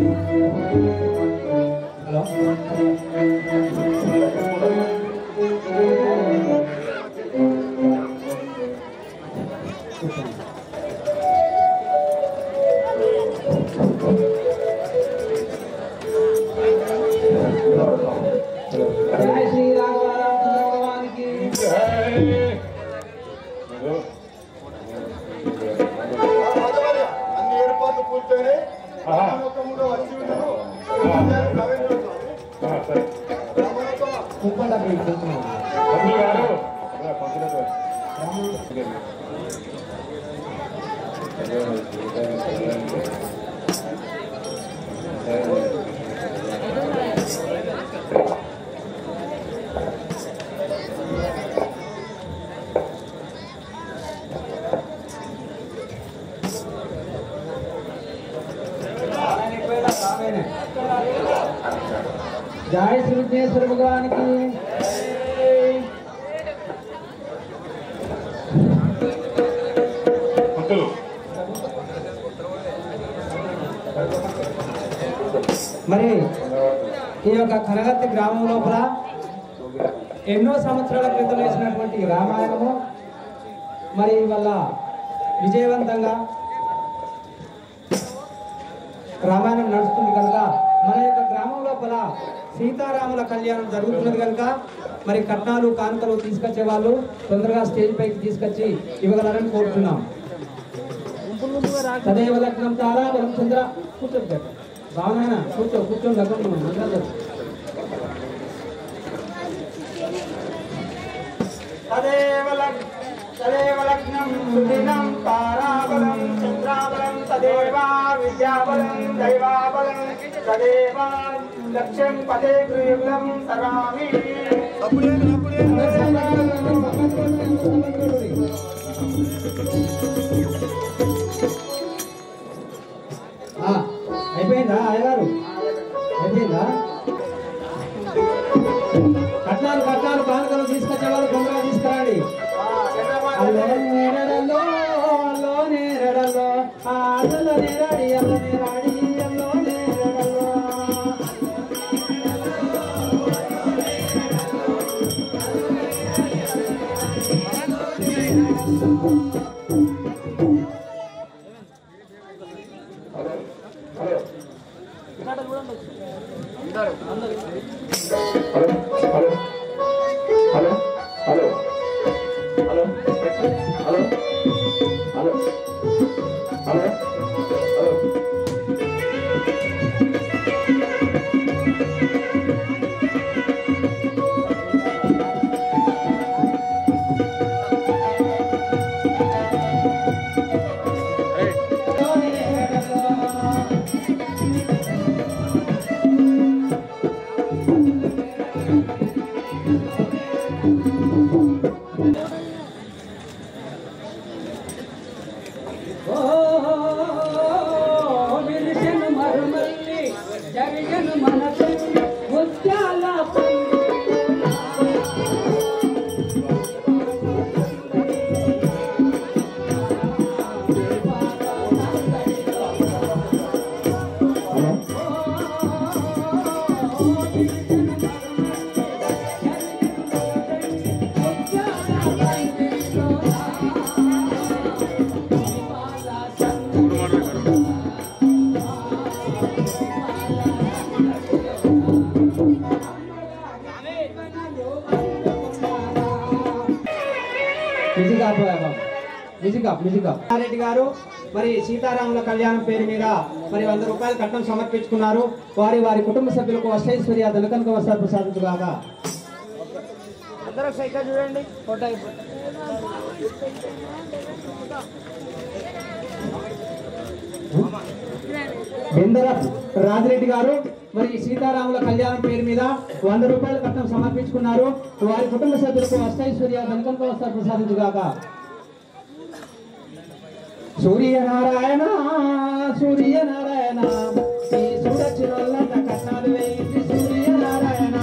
హలో జై శ్రీరామచంద్ర భగవానికి ఆ, పదవయ్య, అన్ని ఏర్పాట్లు పూర్తయినాయి రామలోకముగా వచ్చి ఉన్నాను రవీంద్ర స్వామి రామలోకం కుప్పండ కూర్చున్నాను పంతులు గారు పంతులు గారు జై శ్రీ విఘ్నేశ్వర భగవానికి పంతులు మరి ఈ యొక్క కనగర్తి గ్రామం లోపల ఎన్నో సంవత్సరాల క్రితం వేసినటువంటి రామాయణము మరి వల్ల విజయవంతంగా రామాయణం నడుస్తుంది కనుక మన యొక్క గ్రామం లోపల సీతారాముల కళ్యాణం జరుగుతున్నది కనుక మరి కట్నాలు కానుకలు తీసుకొచ్చే వాళ్ళు తొందరగా స్టేజ్ పైకి తీసుకొచ్చి ఇవ్వగలరని కోరుతున్నాం సదైవ లగ్నం తారాబలం చంద్ర కూర్చోండి బాగున్నాయన కూర్చో కూర్చోండి లగ్నం మంత్రాలు తదేవ లగ్ తదేవ లగ్నం సుదినం తారాబలం చంద్రాబలం తదేవ విద్యాబలం దైవాబలం తదేవ లక్ష్యం పదే గృహం సరామి అప్పుడేంటి అప్పుడేంటి ఆ, అయిపోయిందా అయ్యగారు అయిపోయిందా కట్నాలు కట్నాలు కానుకలు తీసుకొచ్చే వాళ్ళు తొందరగా తీసుకురండి అల్లో నేరడల్లో, అల్లో నేరడల్లో, ఆ అల్లలో నేరాడి, అల్ల నేరాడి, అల్లో నేరడల్లో. Hello hello hello hello hello hello hello విరిసెను మరుమల్లి జరిగను మనసు ముత్యాల మ్యూజిక్ ఆప్ మ్యూజిక్ ఆప్ మ్యూజిక్ ఆప్ రెడ్డి గారు మరి సీతారాముల కళ్యాణం పేరు మీద మరి వంద రూపాయలు కట్నం సమర్పించుకున్నారు వారి వారి కుటుంబ సభ్యులకు అష్టైశ్వర్య ధనకనక వస్త్రాలు ప్రసాదించుగాక అందరూ సైకిల్ చూడండి ఫోటో బెందరప్ రాజిరెడ్డి గారు మరి సీతారాముల కళ్యాణం పేరు మీద వంద రూపాయల కట్నం సమర్పించుకున్నారు వారి కుటుంబ సభ్యులకు అష్టైశ్వర్య ధనకంతో వస్తారు ప్రసాదించుగాక సూర్యనారాయణ సూర్యనారాయణ ఈ సురచిరొల్లంత కట్నాలు వేయించి సూర్యనారాయణ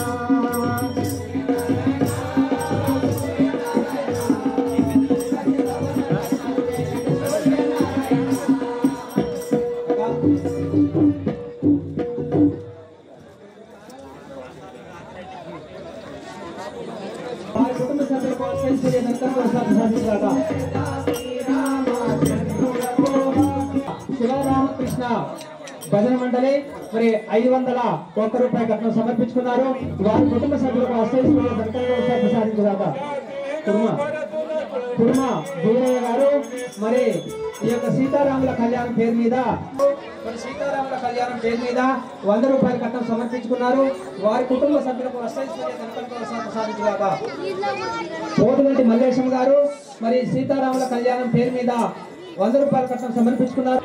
వారి కుటుంబ సభ్యులకు అష్టైశ్వర్య ధనకంతో వస్తారు ప్రసాదించుగాక శివరామకృష్ణ భజన మండలి మరి ఐదు వందల ఒక్క రూపాయి కట్నం సమర్పించుకున్నారు వారి కుటుంబ సభ్యులకు అష్టైశ్వర్య దంతంగా ప్రసాదించుగాక కుర్మ కుర్మ వీరయ్య గారు మరి ఈ యొక్క సీతారాముల కళ్యాణం పేరు మీద మరి సీతారాముల కళ్యాణం పేరు మీద వంద రూపాయల కట్నం సమర్పించుకున్నారు వారి కుటుంబ సభ్యులకు అష్టైశ్వర్య దంతంగా ప్రసాదించుగాక పోతుగంటి మల్లేశం గారు మరి సీతారాముల కళ్యాణం పేరు మీద వంద రూపాయల కట్నం సమర్పించుకున్నారు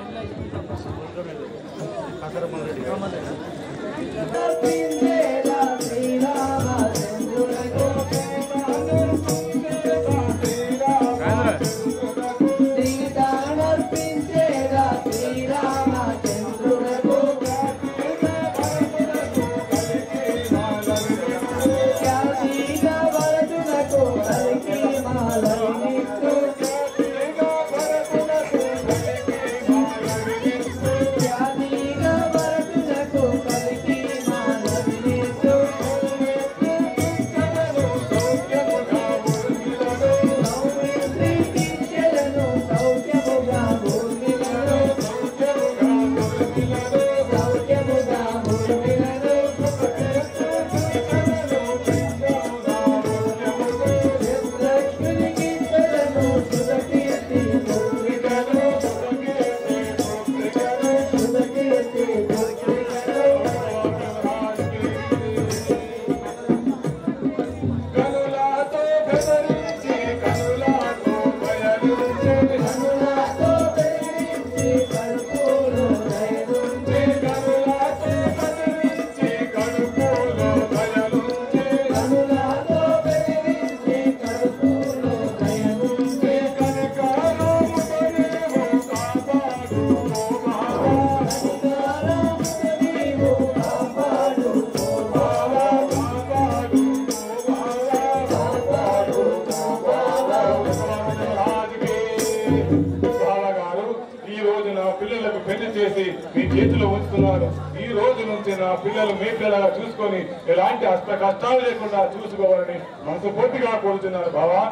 బావగారు ఈ రోజు నా పిల్లలకు పెళ్లి చేసి మీ చేతిలో ఉంచుతున్నారు ఈ రోజు నుంచి నా పిల్లలు మీ పిల్లగా చూసుకొని ఎలాంటి అష్ట కష్టాలు లేకుండా చూసుకోవాలని మనసు పూర్తిగా కోరుతున్నారు బావా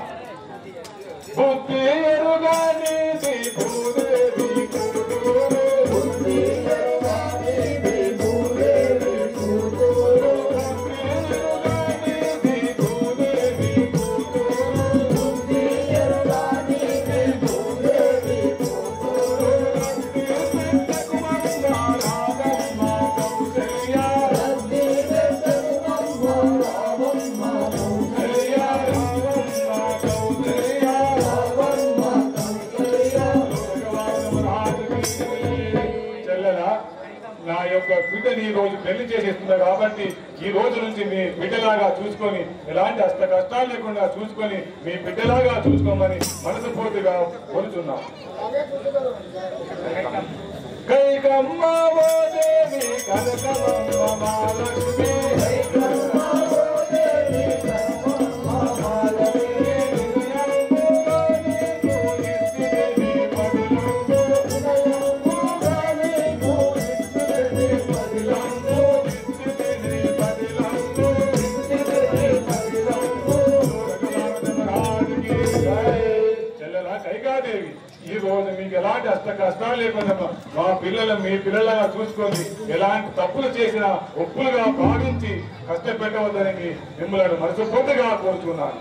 బుద్ధి ఎరుగాని భూదేవి కూతురు. బుద్ధి ఎరుగాని భూదేవి కూతురు. బుద్ధి ఎరుగాని భూదేవి కూతురు. బుద్ధి ఎరుగాని భూదేవి కూతురు. రద్ది పెట్టకుమమ్మ రామమ్మ కౌసల్య. రద్ది పెట్టకుమమ్మ రామమ్మ కౌసల్య. రామమ్మ కౌసల్య. రామమ్మ కౌసల్య. చెల్లెలా నా యొక్క బిడ్డని ఈ రోజు పెళ్లి చేసేస్తున్నా కాబట్టి ఈ రోజు నుంచి మీ బిడ్డలాగా చూసుకొని ఎలాంటి అష్ట కష్టాలు లేకుండా చూసుకొని మీ బిడ్డలాగా చూసుకోమని మనసుపూర్తిగా కోరుతున్నాం కైకమ్మ ఓ దేవి కనకమ్మ మహాలక్ష్మి కైకమ్మ ఓ దేవి కనకమ్మ మహాలక్ష్మి చెల్లెలా కైకాదేవి ఈ రోజు మీకు ఎలాంటి ఎలాంటి అష్ట కష్టాలు లేకుండా మా- మా పిల్లలు మీ పిల్లలుగా చూసుకొని ఎలాంటి తప్పులు చేసినా ఒప్పులుగా భావించి కష్టపెట్టవద్దని మిమ్మల్ని మనసుపూర్తిగా కోరుతున్నాను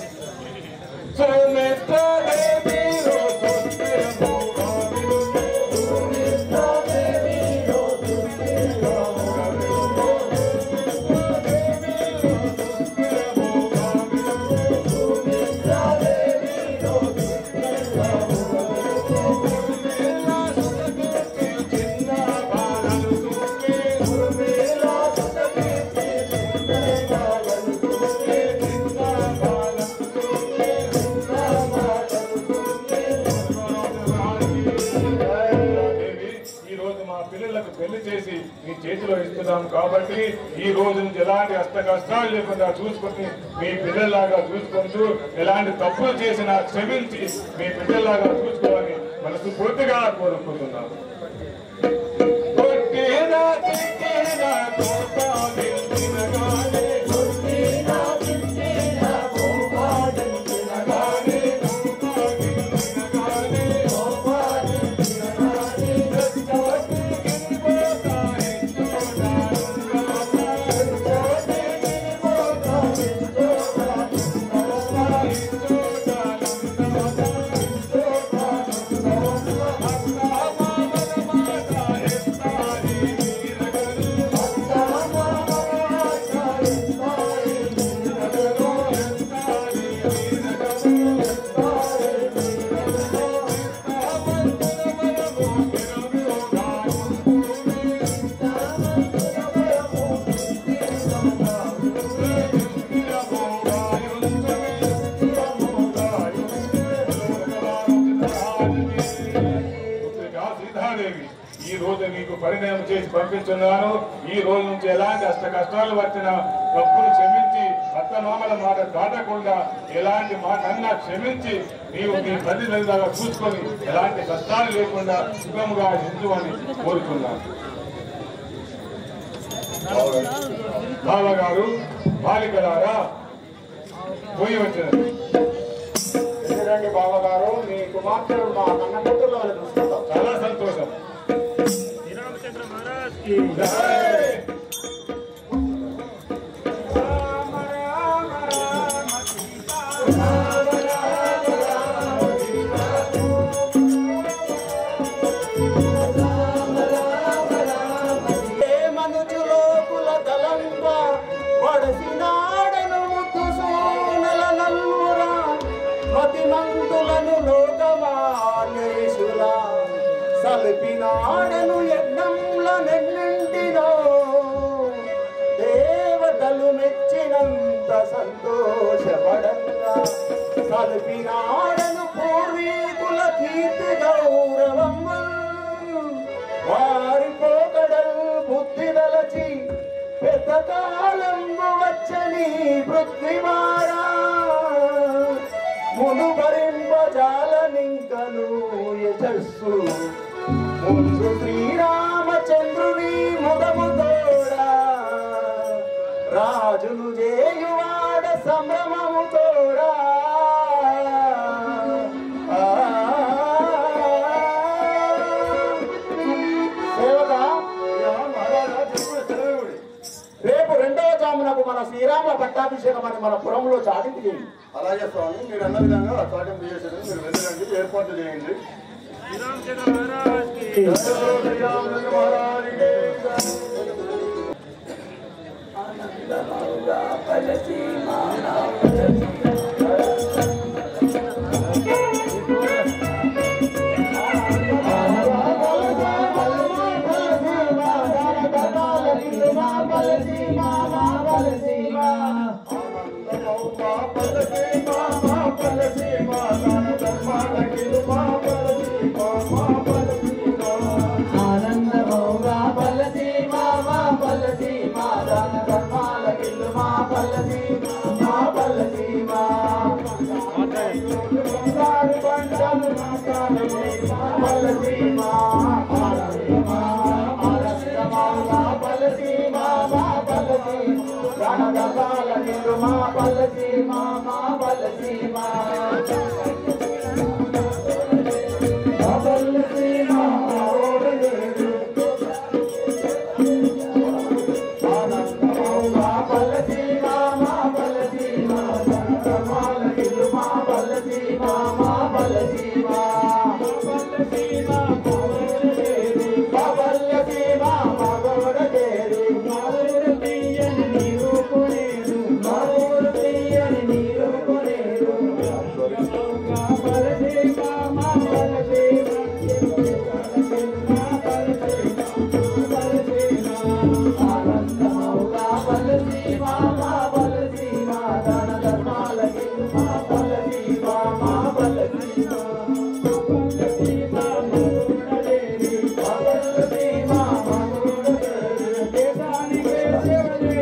సుమిత్రదేవి రోజు దేవి, ఈ రోజు మా పిల్లలకు పెళ్లి చేసి మీ చేతిలో ఇస్తున్నాం కాబట్టి ఈ రోజు నుంచి ఎలాంటి అష్ట కష్టాలు లేకుండా చూసుకొని మీ పిల్లల్లాగా చూసుకుంటూ ఎలాంటి తప్పులు చేసినా క్షమించి మీ పిల్లల్లాగా చూసుకోవాలని మనసు పూర్తిగా కోరుకుంటున్నాం కొట్టినా, తిట్టినా, కోపాడించిన గానీ, కొట్టినా, తిట్టినా, కోపాడించిన గానీ, కోపాడించిన గానీ, కోపాడించిన గానీ, రెచ్చగొట్టి గిరిపోతా, హెచ్చోడా, రుంగవతా, రెచ్చగొట్టి గిరిపోతా, హెచ్చోడా, రుంగవతా, హెచ్చోడా, రుంగవతా, హెచ్చోడా, రుంగవతా, అత్తా మామల మాట ఎత్తారి వీరగలు, అత్తా మామల మాట ఎత్తారి వీరగలు, ఎత్తారి వీరగలు, ఎత్తారి వీరగలు, ఎత్తామంతుల మనము కిరమిలోగా సీతాదేవి ఈ రోజు నీకు పరిణయం చేసి పంపించున్నాను ఈ రోజు నుంచి ఎలాంటి అష్ట కష్టాలు వచ్చినా తప్పులు క్షమించి అత్తమామల మాట దాటకుండా ఎలాంటి మాట అన్నా క్షమించి నీవు నీ తల్లిదండ్రులుగా చూసుకొని ఎలాంటి కష్టాలు లేకుండా సుఖముగా హిందూ అని కోరుతున్నాను బావగారు బాలికలారా పోయి వచ్చినది ఎందుకండి బావగారు మీ కుమార్తెలు మా కన్న కూతుర్లో చూసుకుంటాం చాలా సంతోషం జై. మనుజులోకుల తలంప వడసినాడను ముద్దు సోనల నల్లురా మతిమంతులను లోకమాన్యుల సల్పినాడను యజ్ఞంల నెన్నింటినో దేవతలు మెచ్చినంత సంతోషపడంగా సల్పినాడను పూర్వీకుల కీర్తి గౌరవం వారి పోకడల్ బుద్ధి దలచి పెద్ద కాలం వచ్చని పృథ్వీమారా మును భరింపజాలనింకను యశస్సు ముందు శ్రీరామచంద్రుని ముదము తోడా రాజును చేయువాడ సంభ్రమము తోడా సేవగా రేపు రెండవ జామునకు మన శ్రీరామ పట్టాభిషేకం అని మన పురంలో చాటింపు చేయండి అలాగే స్వామి మీరు అన్న విధంగా చాటింపు చేసేది మీరు వెళ్ళండి ఏర్పాట్లు చేయండి జై శ్రీరామచంద్ర మహారాజుకి జై. ఆనందమౌగా పల్లసి మామా పల్లసి మా దాన ధర్మాల కిల్లు మా పల్లసి మా పల్లసి మా బంగారు బండలు మా కాలమే మా పల్లసి మా పల్లసి మా ఆనందమౌగా పల్లసి మామా పల్లసి దాన ధర్మాల కిల్లు మా పల్లసి మా మా పల్లసి మా మా పల్లసి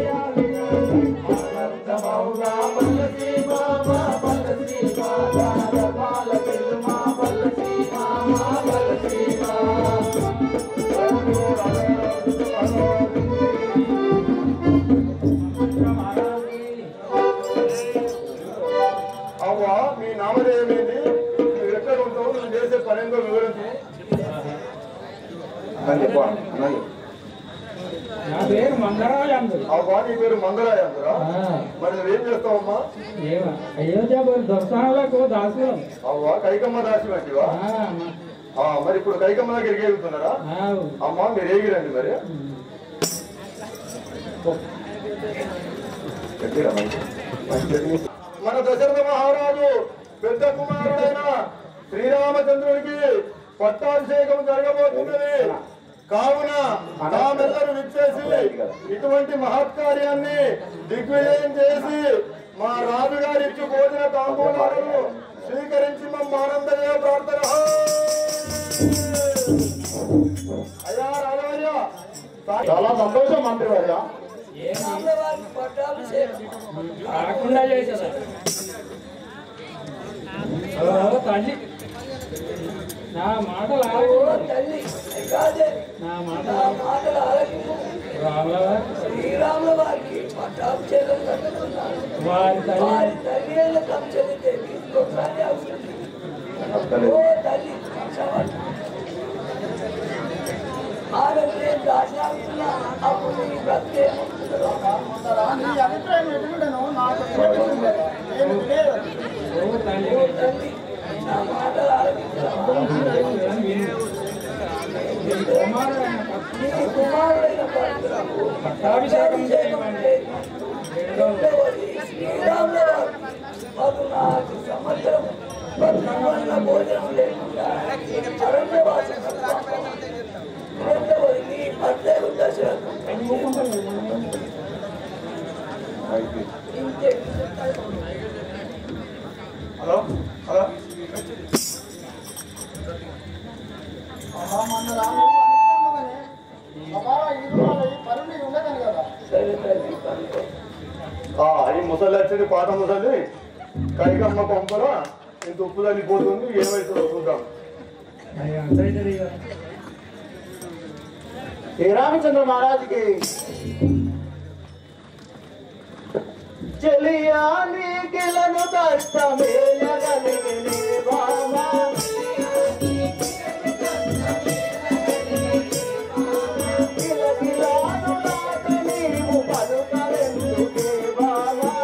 అవ్వా మీ నామధేయం ఏంటి నువ్వు ఎక్కడ ఉంటావు నువ్వు చేసే పని ఏంటో వివరించు నా పేరు మంగరాజు అవ్వా నీ పేరు మంగళాయ అందరా మరి నువ్వేం చేస్తావమ్మా ఏమా అయోధ్య దొరసాలకు దాసులం అవ్వా కైకమ్మ దాసి వంటివా ఆ, మరి ఇప్పుడు కైకమ్మ దగ్గరికి వెళ్తున్నారా అమ్మా మీరు ఏగిరండి మరి మన దశరథ మహారాజు పెద్ద కుమారుడైన శ్రీరామచంద్రుడికి పట్టాభిషేకం జరగబోతున్నది కావున తామెల్లరూ విచ్చేసి ఇటువంటి మహత్కార్యాన్ని దిగ్విజయం చేసి మా రాజుగారి ఇచ్చు భోజన తాంబూలాలను స్వీకరించి మమ్మ ఆనందగా ప్రార్థన అయ్యా రాజవర్య చాలా సంతోషం మంత్రి వర్య కాకుండా చేసేదా ఓ తల్లి నా మాటలు ఆలకించు. తల్లి కాదే నా మాట నా మాటలు ఆలకింపు రాముల వారు, శ్రీరాముల వారికి పట్టాభిషేకం జరుగుతున్నాను వారి తల్లి వారి తల్లి అయిన కంచెలు తీసుకొస్తానే అవసరం ఓ తల్లి క్షమించవద్దు. ఆడది నేను దాచాల్సిన అప్పుడు నీ బ్రతికే ఉంటుందో. నీ అభిప్రాయం ఎదుగుడను నాకు తెలియదు. నేను లేదు. ఓ తల్లి ఓ తల్లి నా మాటలు ఆలకించవా కుమారుడైన నీ కుమారుడైన పరశురాముడు పట్టాభిషేకం చేయమని రెండవది శ్రీరాముల వారు పదునాలుగు సంవత్సరం పద్నాలుగు భోజనం లేకుండా అరణ్యవాసం రెండవది నీ భర్త దశరథం ఇంతే హలో హలో సరే తల్లి పనుకో ఆ, ఈ ముసలి వచ్చింది పాత ముసలి కైకమ్మ పంపల ఇంత ఉప్పు తల్లిపోతుంది ఏమైతుందో చూద్దాం శ్రీరామచంద్ర మహారాజుకి చెలియా నీకిలను కష్టమేలగలిగినే బాబా కిలకిలాను నాట నీవు పలుకలెందుకే బాబా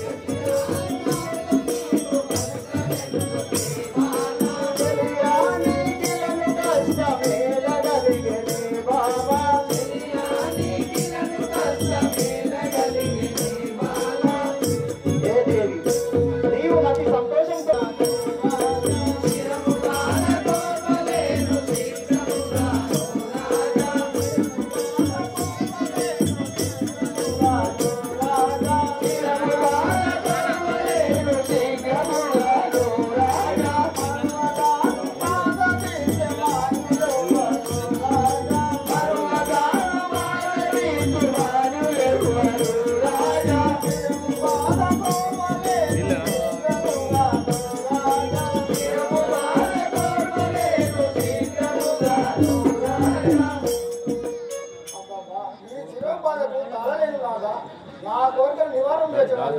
చెలియా నీకిలను కష్టమేలగలిగినే బాబా ఏ దేవి నీవు నాకు సంతోషంతో నా కోరిక నివారణ చేసిన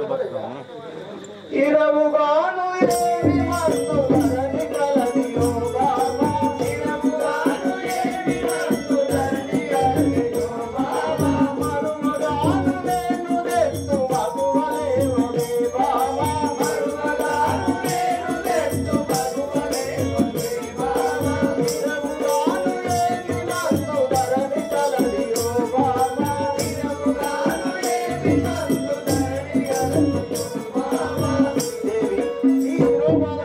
ఇరవుగాను ఏమి మందు ధరణి కలదియో బాబా ఇరవుగాను ఏమి మందు ధరణి కలదియో బాబా మరుమగాను నేను తెత్తు మగువలేనునే బాబా మరుమగాను నేను తెత్తు మగువలేనునే బాబా ఇరవుగాను ఏమి మందు ధరణి కలదియో బాబా ఇరవుగాను ఏమి మందు ధరణి కలదియో బాబా దేవి ఈ రూపాల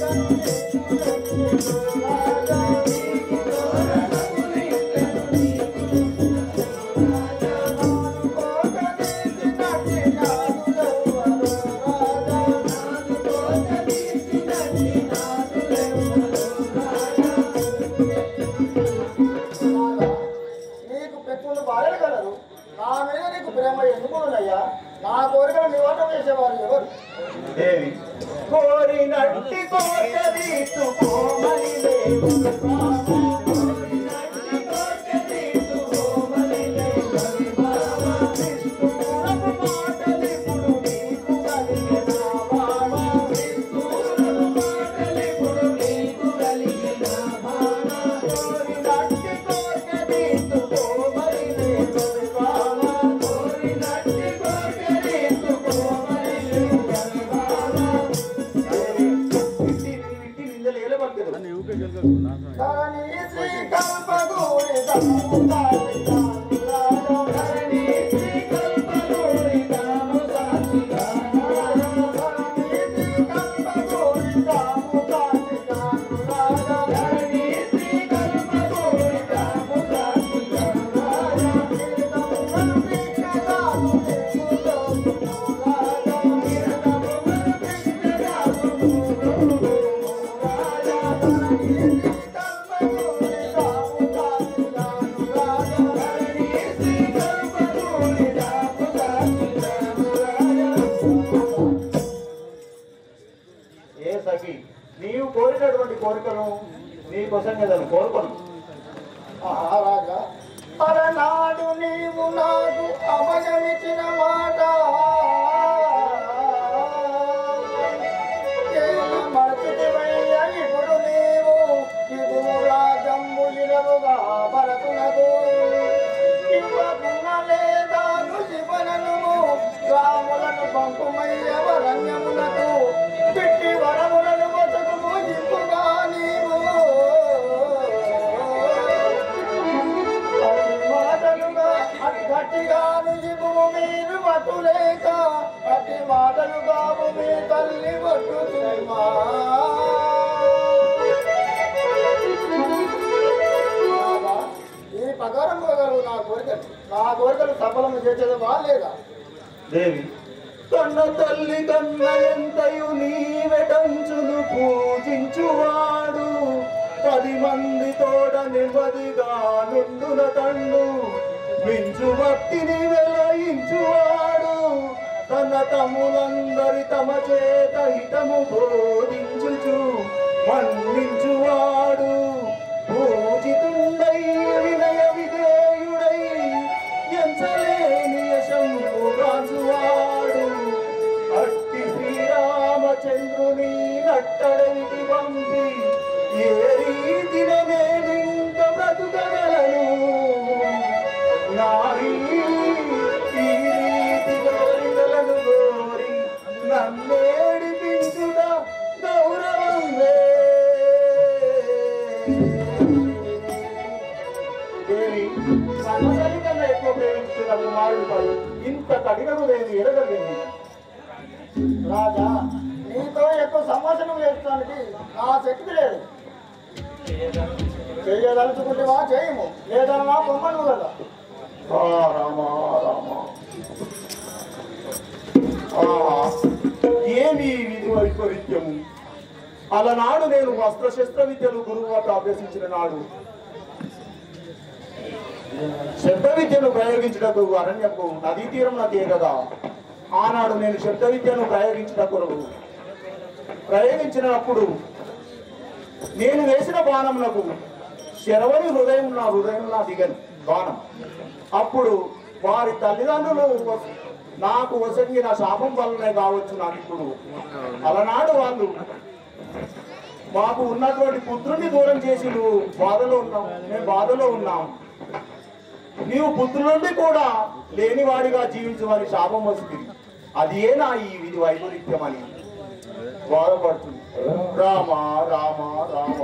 నీకు పెట్టుకున్న భార్యలు కలరు నా మీద నీకు ప్రేమ ఎందుకు ఉన్నయ్యా నా కోరికలు నివారణ చేసేవారు ఎవరు దేవి కోరినట్టి కోట తీసుకోమని దేవుడు బాబా. కోరినట్టి కోట తీసుకోమని దేవుడు బాబా. విష్ణువులకు మాటలిప్పుడు నీకు కలిగిన బాబా. విష్ణువులకు మాటలిప్పుడు నీకు కలిగిన బాబా. కోరినట్టి కోట తీసుకోమని దేవుడు బాబా. కోరినట్టి కోట తీసుకోమని దేవుడు బాబా. ధరణి శ్రీ కల్పగూడి దమ్ముదారి కానులాలో ధరణి శ్రీ కల్పగూడి దమ్ముదారి కానులాలో ధరణి శ్రీ కల్పగూడి దమ్ముదారి కానులాలో ధరణి శ్రీ కల్పగూడి దమ్ముదారి కానులాలో కీర్తనములు కృష్ణదాసు దేవులో కుమారాలో కీర్తనములు కృష్ణదాసు ఏ సఖి నీవు కోరినటువంటి కోరికను నీ కోసం కదా కోరుకోను మహారాజా అలనాడు నీవు నాకు అభయమిచ్చిన మాట ఏల మరచితివయ్య ఇప్పుడు నీవు ఇగురు రాజంబు ఇరవుగా భరతునకు ఇవ్వకున్న లేదాను శివనను రాములను పంపుమయ్య వరణ్యమునకు పిట్టి వరములను వసకు ఇంపుగా నీవు అతి మాటలుగా అతి గట్టిగాను ఇవ్వు మీరు వటులేక అతి మాటలుగా మీ తల్లి వటు ఈ ప్రకారం గారు నా కోరికలు నా కోరికలు సఫలం చేసేది లేదా దేవి కన్న తల్లి కన్న ఎంతయు నీవెటంచును పూజించువాడు పది మంది తోడ నెమ్మదిగా నుండున తండు మించు భక్తిని వెలయించువాడు తన తములందరి తమ చేత హితము బోధించుచు మన్నించువాడు పూజితుండై వినయ విధేయుడై ఎంచలేని యశము రాజువాడు అట్టి శ్రీరామచంద్రుని నట్టడవికి పంపి ఏ రీతిన నేనింక బ్రతుకగలను నారీ ఈ రీతి కోరికలను కోరి నన్నేడిపించుట గౌరవమే దేవి కన్నతల్లి కన్నా ఎక్కువ ప్రేమించిన కుమారుడు పడు ఇంత కఠినము నేను ఎడగలిగింది రాజా నీతో ఎక్కువ సంభాషణ చేయడానికి నా శక్తి లేదు చేయదలుచుకుంటేవా చేయము లేదన్నా బొమ్మను కదా ఆ రామ రామ ఆ, ఏమి ఈ విధి వైపరీత్యము అలనాడు నేను వస్త్రశస్త్ర విద్యలు గురువు వద్ద అభ్యసించిన నాడు శబ్ద విద్యను ప్రయోగించుటకు అరణ్యపు నదీ తీరం నదే కదా ఆనాడు నేను శబ్ద విద్యను ప్రయోగించిన కొరకు ప్రయోగించినప్పుడు నేను వేసిన బాణమునకు శరవని హృదయం నా హృదయం నా దిగను బాణం అప్పుడు వారి తల్లిదండ్రులు వస్- నాకు వసంగిన శాపం వల్లనే కావచ్చు నాకు ఇప్పుడు అలనాడు వాళ్ళు మాకు ఉన్నటువంటి పుత్రుని దూరం చేసి నువ్వు బాధలో ఉన్నావు మేము బాధలో ఉన్నాం నీవు పుత్రులుండి కూడా లేనివాడిగా జీవించమని శాపం వస్తుంది అది ఏ నా ఈ విధి వైపరీత్యం అని బాధపడుతుంది రామ రామ రామ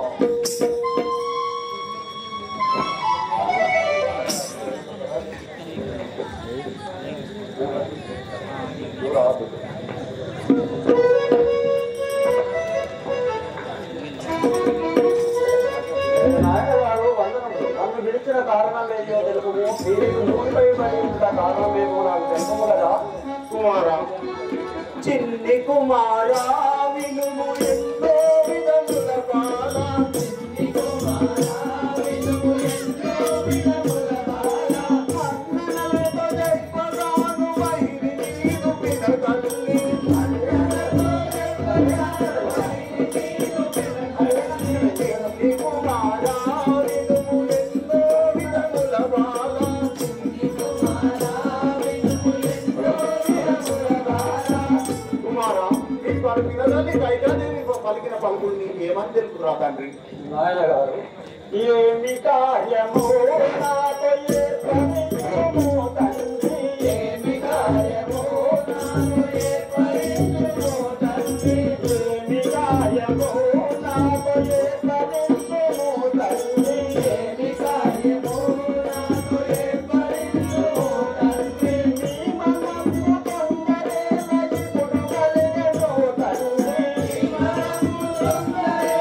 నాయనగారు వందనములు నన్ను పిలిచిన కారణం ఏదో తెలుపుము మీరు నూనెపై పడి ఉన్న కారణం ఏమో నాకు తెలుపు కదా కుమారా చిన్ని కుమారా వినుము ఎన్నో విధముల బాల చిన్ని కుమారా వినుము ఎన్నో విధముల బాల అన్నలతో చెప్పగాను వైరి నీదు పినకల్లి అన్నలతో చెప్పగాను వైరి నీదు పినకల్లి చిన్ని కుమారా వినుము ఎన్నో విధముల బాల చిన్ని కుమారా వినుము ఎన్నో విధముల బాల కుమారా మీ పలికినదాన్ని కైకాదేవి పలికిన పలుకులు నీకు ఏమని తెలుపురా తండ్రి నాయనగారు ఏమి కార్యము నాతో ఏర్పరించుము తండ్రి ఏమి కార్యము నాతో ఏర్పరించుము తండ్రి ఏమి కార్యము నాతో ఏర్పరించుము తండ్రి ఏమి కార్యము నాతో ఏర్పరించుము తండ్రి నీ మనస్సు తొందరే ఇప్పుడు కలిగెను తండ్రి నీ మనస్సు తొందరే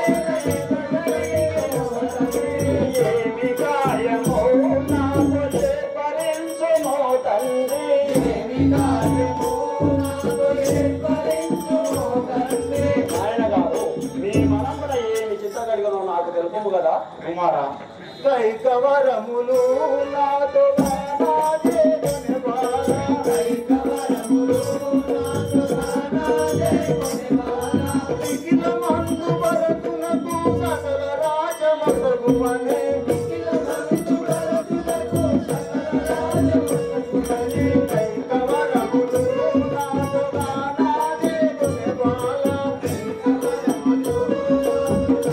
ఏమి కార్యమో నాతో చేపరించుమో తండ్రి ఏమి కార్యమో నాతో చేపరించుమో తండ్రి ఆయన గారు మీ మనమున ఏమి చిత్తగలిగనో నాకు తెలుపు కదా కుమారా కైకవరములు నాతో గానా చేకొనే బాల కైకవరములు నాతో గానా చేకొనే బాల మిగిల మందు వరకునకు సకల రాజమసగుమనే మిగిల మందు వరకునకు సకల రాజమసగుమనే కైకవరములు నాతో గానా చేకొనే బాల కైకవరములు నాతో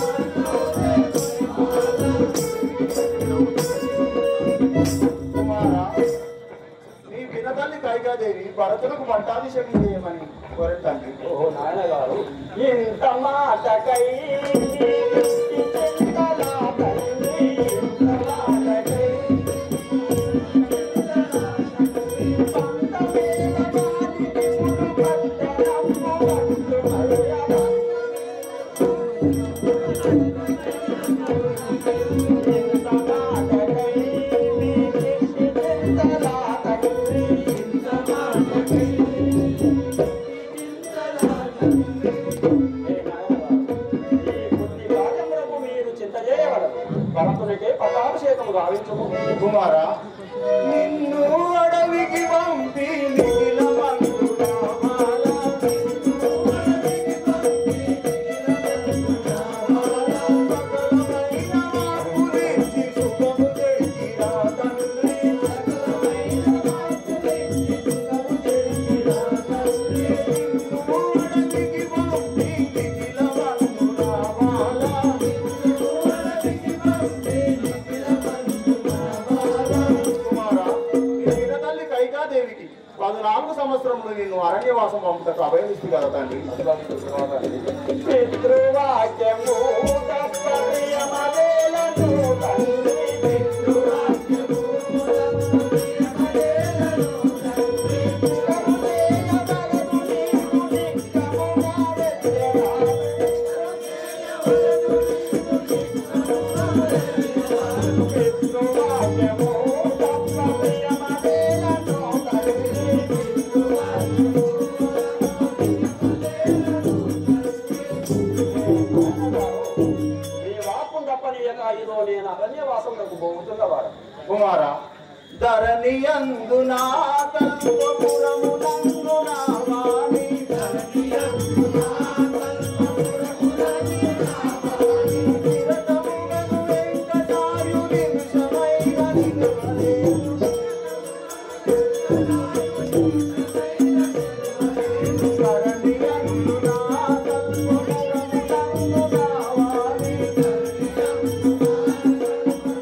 గానా కుమారా నీ వినతల్లి కైకాదేవి భరతులకు పట్టాభిషేకం చేయమని కోరే తండ్రి ఓ నాయన గారు ఇంత మాటకై చింతలా తండ్రి ఇంత మాటకై పంతవేల నాటికి పుడు పట్టణము పట్టు మల్లెల. ఇంత మాటకై నీ కృష్ణ చింతలా తండ్రి ఇంత మాటకై మీరు చింత చేయవలదు భరతునికే పట్టాభిషేకము గావించము కుమారా నిన్ను అడవికి పంపి నిఖిల మందుడా మాల. నిన్ను అడవికి పంపి నిఖిల మందుడా మాల. సకలమైన మార్పులిచ్చి సుఖము చేసిరా తండ్రి. సకలమైన మార్పులిచ్చి సుఖము చేసిరా తండ్రి. నిన్ను అడవికి పంపి నిఖిల మందుడా మాల. నిన్ను అడవికి పంపి నిఖిల మందుడా మాల. కుమారా, నీ తల్లి కైకాదేవికి పద్నాలుగు సంవత్సరములు నిన్ను అరణ్యవాసం పంపుటకు అభయమిస్తు కదా తండ్రి పితృవాక్యము తప్పనియమవేలను తండ్రి పితృవాక్యము తప్పనియమవేలను తండ్రి కులములేన వలదు నీకు నిక్కముగా వెచ్చరాలు. పితృవాక్యము తప్పనియమవేలను తండ్రి మీ వాక్కు తప్పనియక ఇదో నేను అరణ్యవాసములకు పోతున్నవాడు కుమారా ధరణి అందునా కల్పపురము నందునా వాణి ధరణి అందునా కల్పపురము నందునా వాణి నిరతముగను వెంకటాయు నిమిషమైన నిలువలేదు ధరణి అందునా కల్పపురము నందునా వాణి ధరణి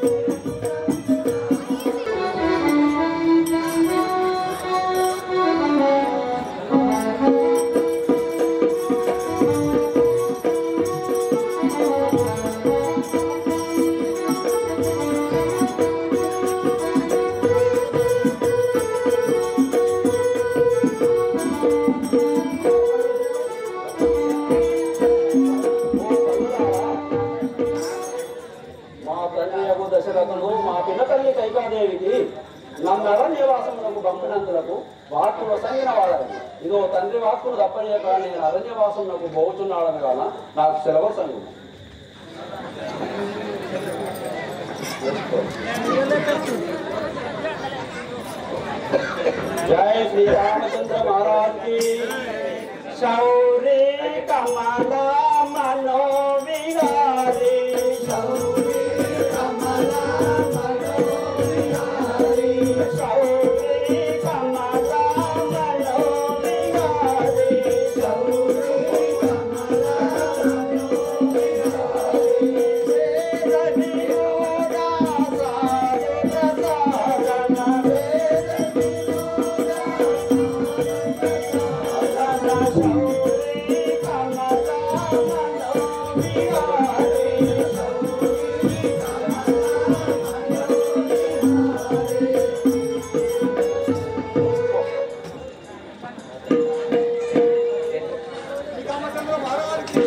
అందునా దశరథుడు మా పిన్నతల్లి కైకాదేవికి నన్ను అరణ్యవాసములకు పంపినందులకు వాక్కులు సంగిన వాడని ఇదో తండ్రి వాక్కులు తప్పనియక నేను అరణ్యవాసములకు పోతున్నాడని కాన నాకు సెలవు సంగి జయ శ్రీరామచంద్ర మహారాజ్ కి శౌరి కమల మనో విహారి శౌరి కమల మనో విహారి శౌరి కమల మనో విహారి శౌరి కమల మనో విహారి వేదవియోగా సాయుధ సాధన శ్రీరామచంద్ర మహారాజుకి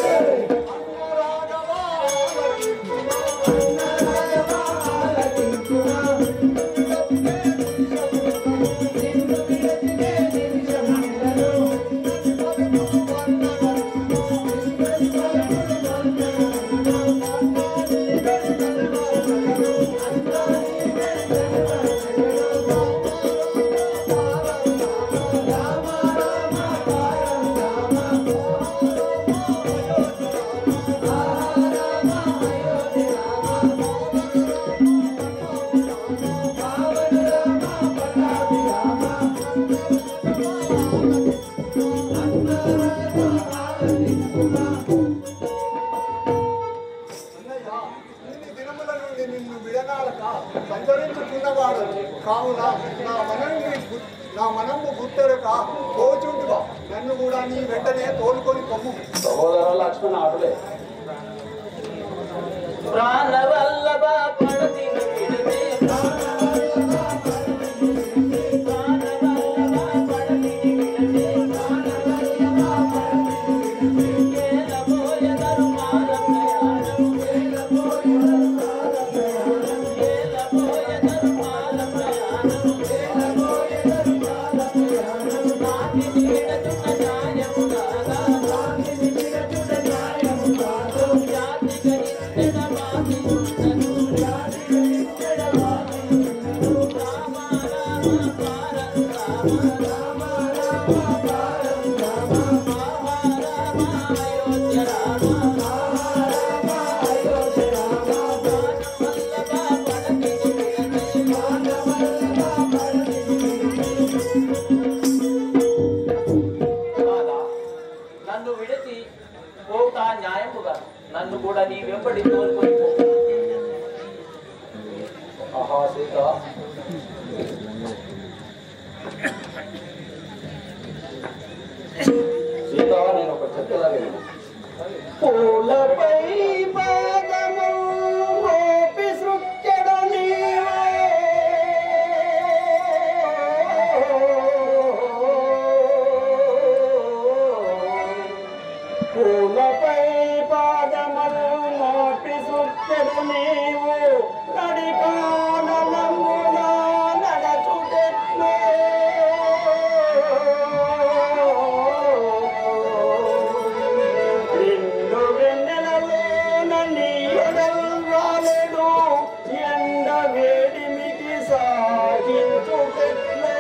అన్నయ్య, ఇన్ని దినముల నుండి నిన్ను విడనాడక సంచరించుకున్నవాడు కావున నా మనం నా మనము గుర్తెరక పోచుండుగా నన్ను కూడా నీ వెంటనే తోలుకొని కొమ్ము సహోదర లక్ష్మణ ఆటలే ప్రాణవల్లభ పడతి విడదే ప్రాణవల్లభ పడతి విడదే ప్రాణవల్లభ పడతి విడదే కేలబోయ ధర్మాల ప్రయాణం కేలబోయ ధర్మాల ప్రయాణం కేలబోయ ధర్మాల ప్రయాణం కేలబోయ ధర్మాల ప్రయాణం నాటిని విడచున్న న్యాయము కాగా నాటిని విడచున్న న్యాయము కాదు జాతిగా ఇచ్చిన మాకి ఉన్నను జాతిగా ఇచ్చిన మాకి ఉన్నను రామ రామ పారం రామ రామ రామ పారం రామ రామ రామ అయోధ్య రామ రామ రామ అయోధ్య రామ వల్లభ పడతి విడతే వల్లభ పడతి కాదా నన్ను విడిచి పోవుట న్యాయముగా నన్ను కూడా నీ వెంబడి తోలుకొని పో ఆహా సీత సీత నేను ఒక చెప్పేదాన్ని పూలపై పాదము మోపి సృక్కెడు నీవే. పూలపై పాదములు మోపి సృక్కెడు నీవు నడికానలమున నడచుటెట్లు నిన్ను వెన్నెలలోన నీయడల్ రాలేడు ఎండ వేడిమికి సాగించుటెట్లు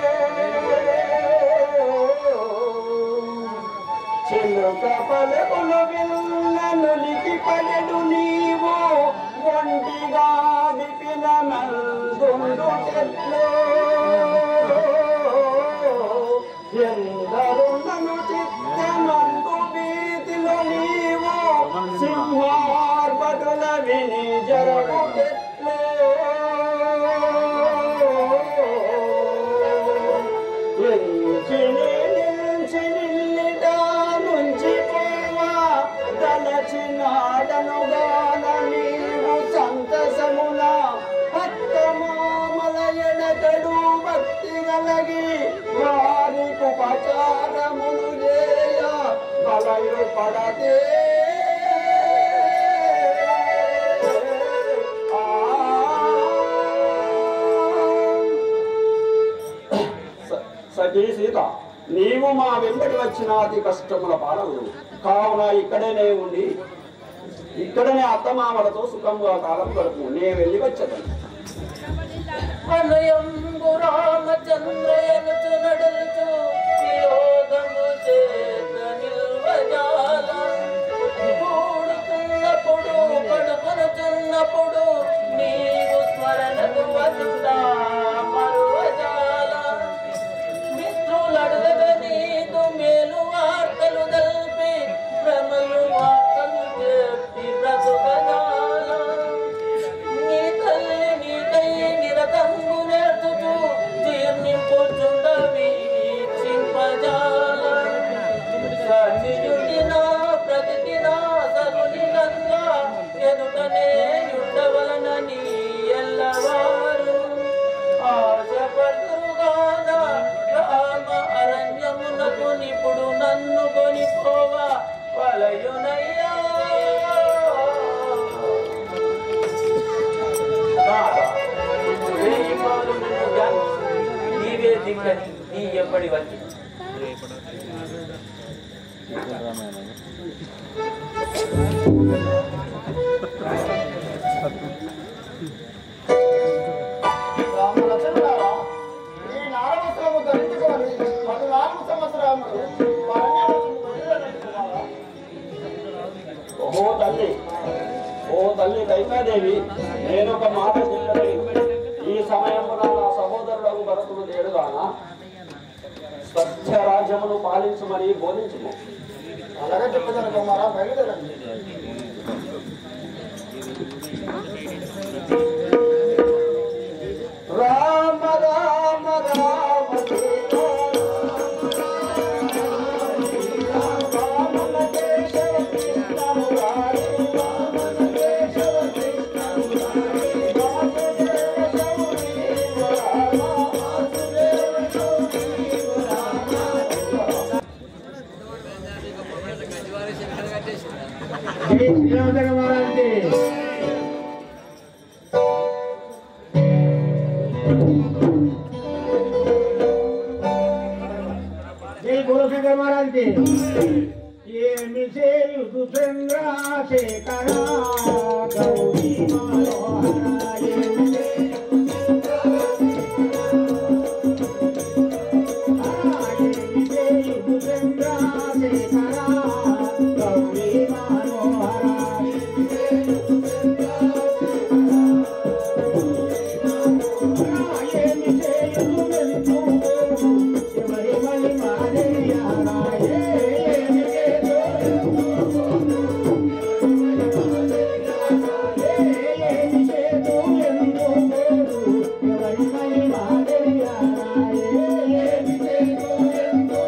చిలుక పలుకులు విన్ననులికి పలెడు నీవు ఒంటిగా విపిన మందుండు చెట్లు ఎందరున్నను చిత్తమందు వీధిలో నీవు సింహార్పటుల విని జరగు ఎంచిని నిలిచి నిన్నిటా నుంచి పోవా తలచినాడనుగాన నీవు సంతసమున భక్తమామల ఎడతడు భక్తి గలగి వారికి ఉపచారములు చేయ కలయు పడతే ఆ సతీ సీత నీవు మా వెంబడి వచ్చిన అతి కష్టముల పాలవుడు కావున ఇక్కడనే ఉండి ఇక్కడనే అత్తమామలతో సుఖంగా కాలం గడుపు నేను వెళ్ళి వచ్చేదాన్ని అనయంబు రామచంద్రయనుచు నడుచు వియోగము చేత నిల్వజాల కూడుతున్నప్పుడు పడుకొనుచున్నప్పుడు నీవు స్మరణకు వదుడా మరువజాల మిత్రులడుగ నీదు మేలు వార్తలు దల్పి భ్రమలు వార్తలు చెప్పి బ్రతుకజాల నీ తల్లి నీకై నిరతంబు నేర్చుచు జీర్ణింపుచుండవి చింపజాల సన్నియుడిన ప్రతిదిన సగుని నంగా ఎదుటనే ఉండవలనని ఎల్లవారు ఆశపడుగాన రామ అరణ్యమునకు నిపుడు నన్ను కొనిపోవా వలయునయ్యా రాధా, వేయి పాలు నిన్ను గాంచి, నీవే దిక్కని నీ ఎప్పటి వచ్చి రామలక్ష్మణులారా, ఈ నారవస్త్రము ధరించుకొని పద్నాలుగు సంవత్సరములు అరణ్యవాసము వదిలిపెట్టుకున్నారా? ఓహో తల్లి ఓ తల్లి కైకాదేవి నేను ఒక మాట చెప్పని ఈ సమయంలో నా సహోదరుడు భరతుడు లేడుగానా సత్య రాజ్యమును పాలించమని బోధించుము అలాగే చెప్పేదాను కుమారా బయలుదేరండి రామ రామ రామ సీతా రామ కేశవ కృష్ణ మురారి రామ కేశవ కృష్ణ మురారి వాసుదేవ గౌరీ రామ వాసుదేవ గౌరీ రామ జై శ్రీరామచంద్ర మహారాజుకి జై గురుశంకర మహారాజుకి ఏమి చేయుదు చంద్రశేఖర గౌరీ మనోహర ఏమి చేయుదు ఏమి చేయుదు చంద్రశేఖర గౌరీ మనోహర ఏమి చేయుదు వెళ్తూ ఎవరి మళ్ళీ మాదేయారా ఏమి చేయుదు ఏమి చేయుదు ఎందు ఎవరి మళ్ళి మాదేయారా ఏమి చేయుదు ఎందు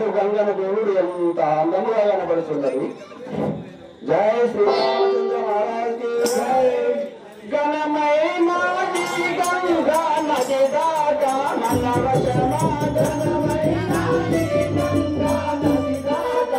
అటు గంగన దేవుడు ఎంత అందముగా కనబడుతున్నది జై శ్రీరామచంద్ర మహారాజ్ జై గణమైన గంగా నది దాకా మన వశమా గణమైన గంగా నది దాకా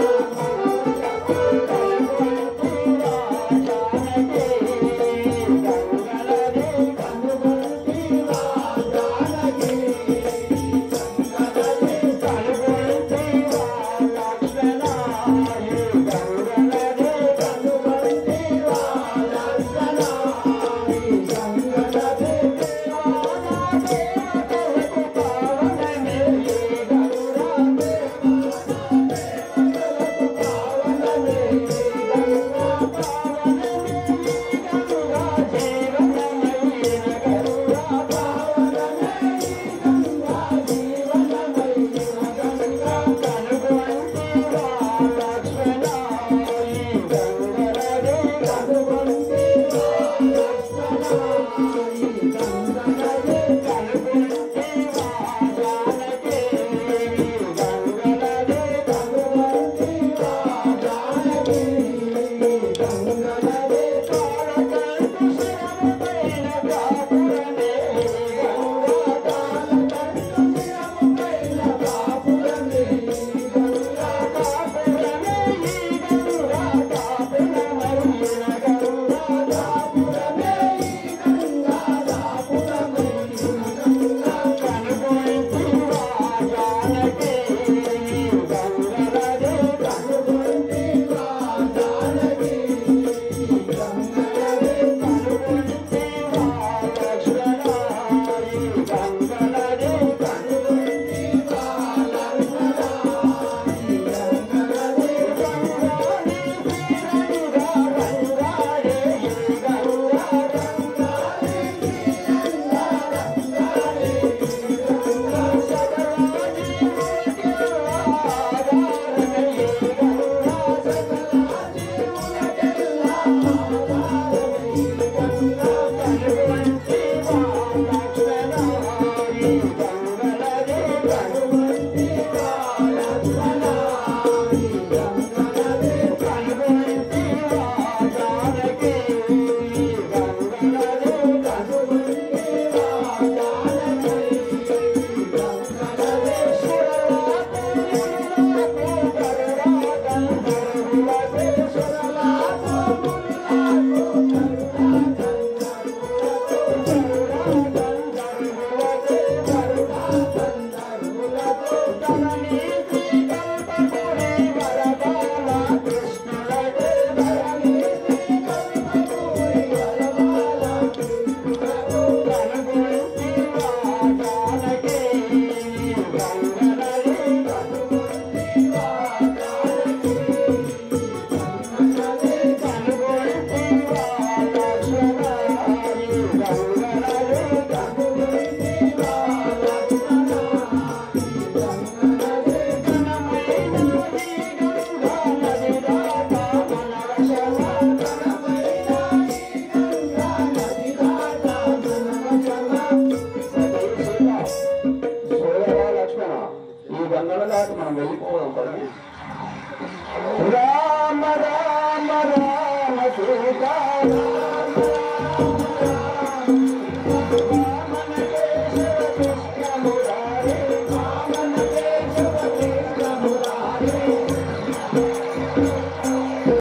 సోదరా లక్ష్మణ ఈ గంగల దాటి మనం వెళ్ళిపోదాం పడి రామ రామ రామ సీతారామ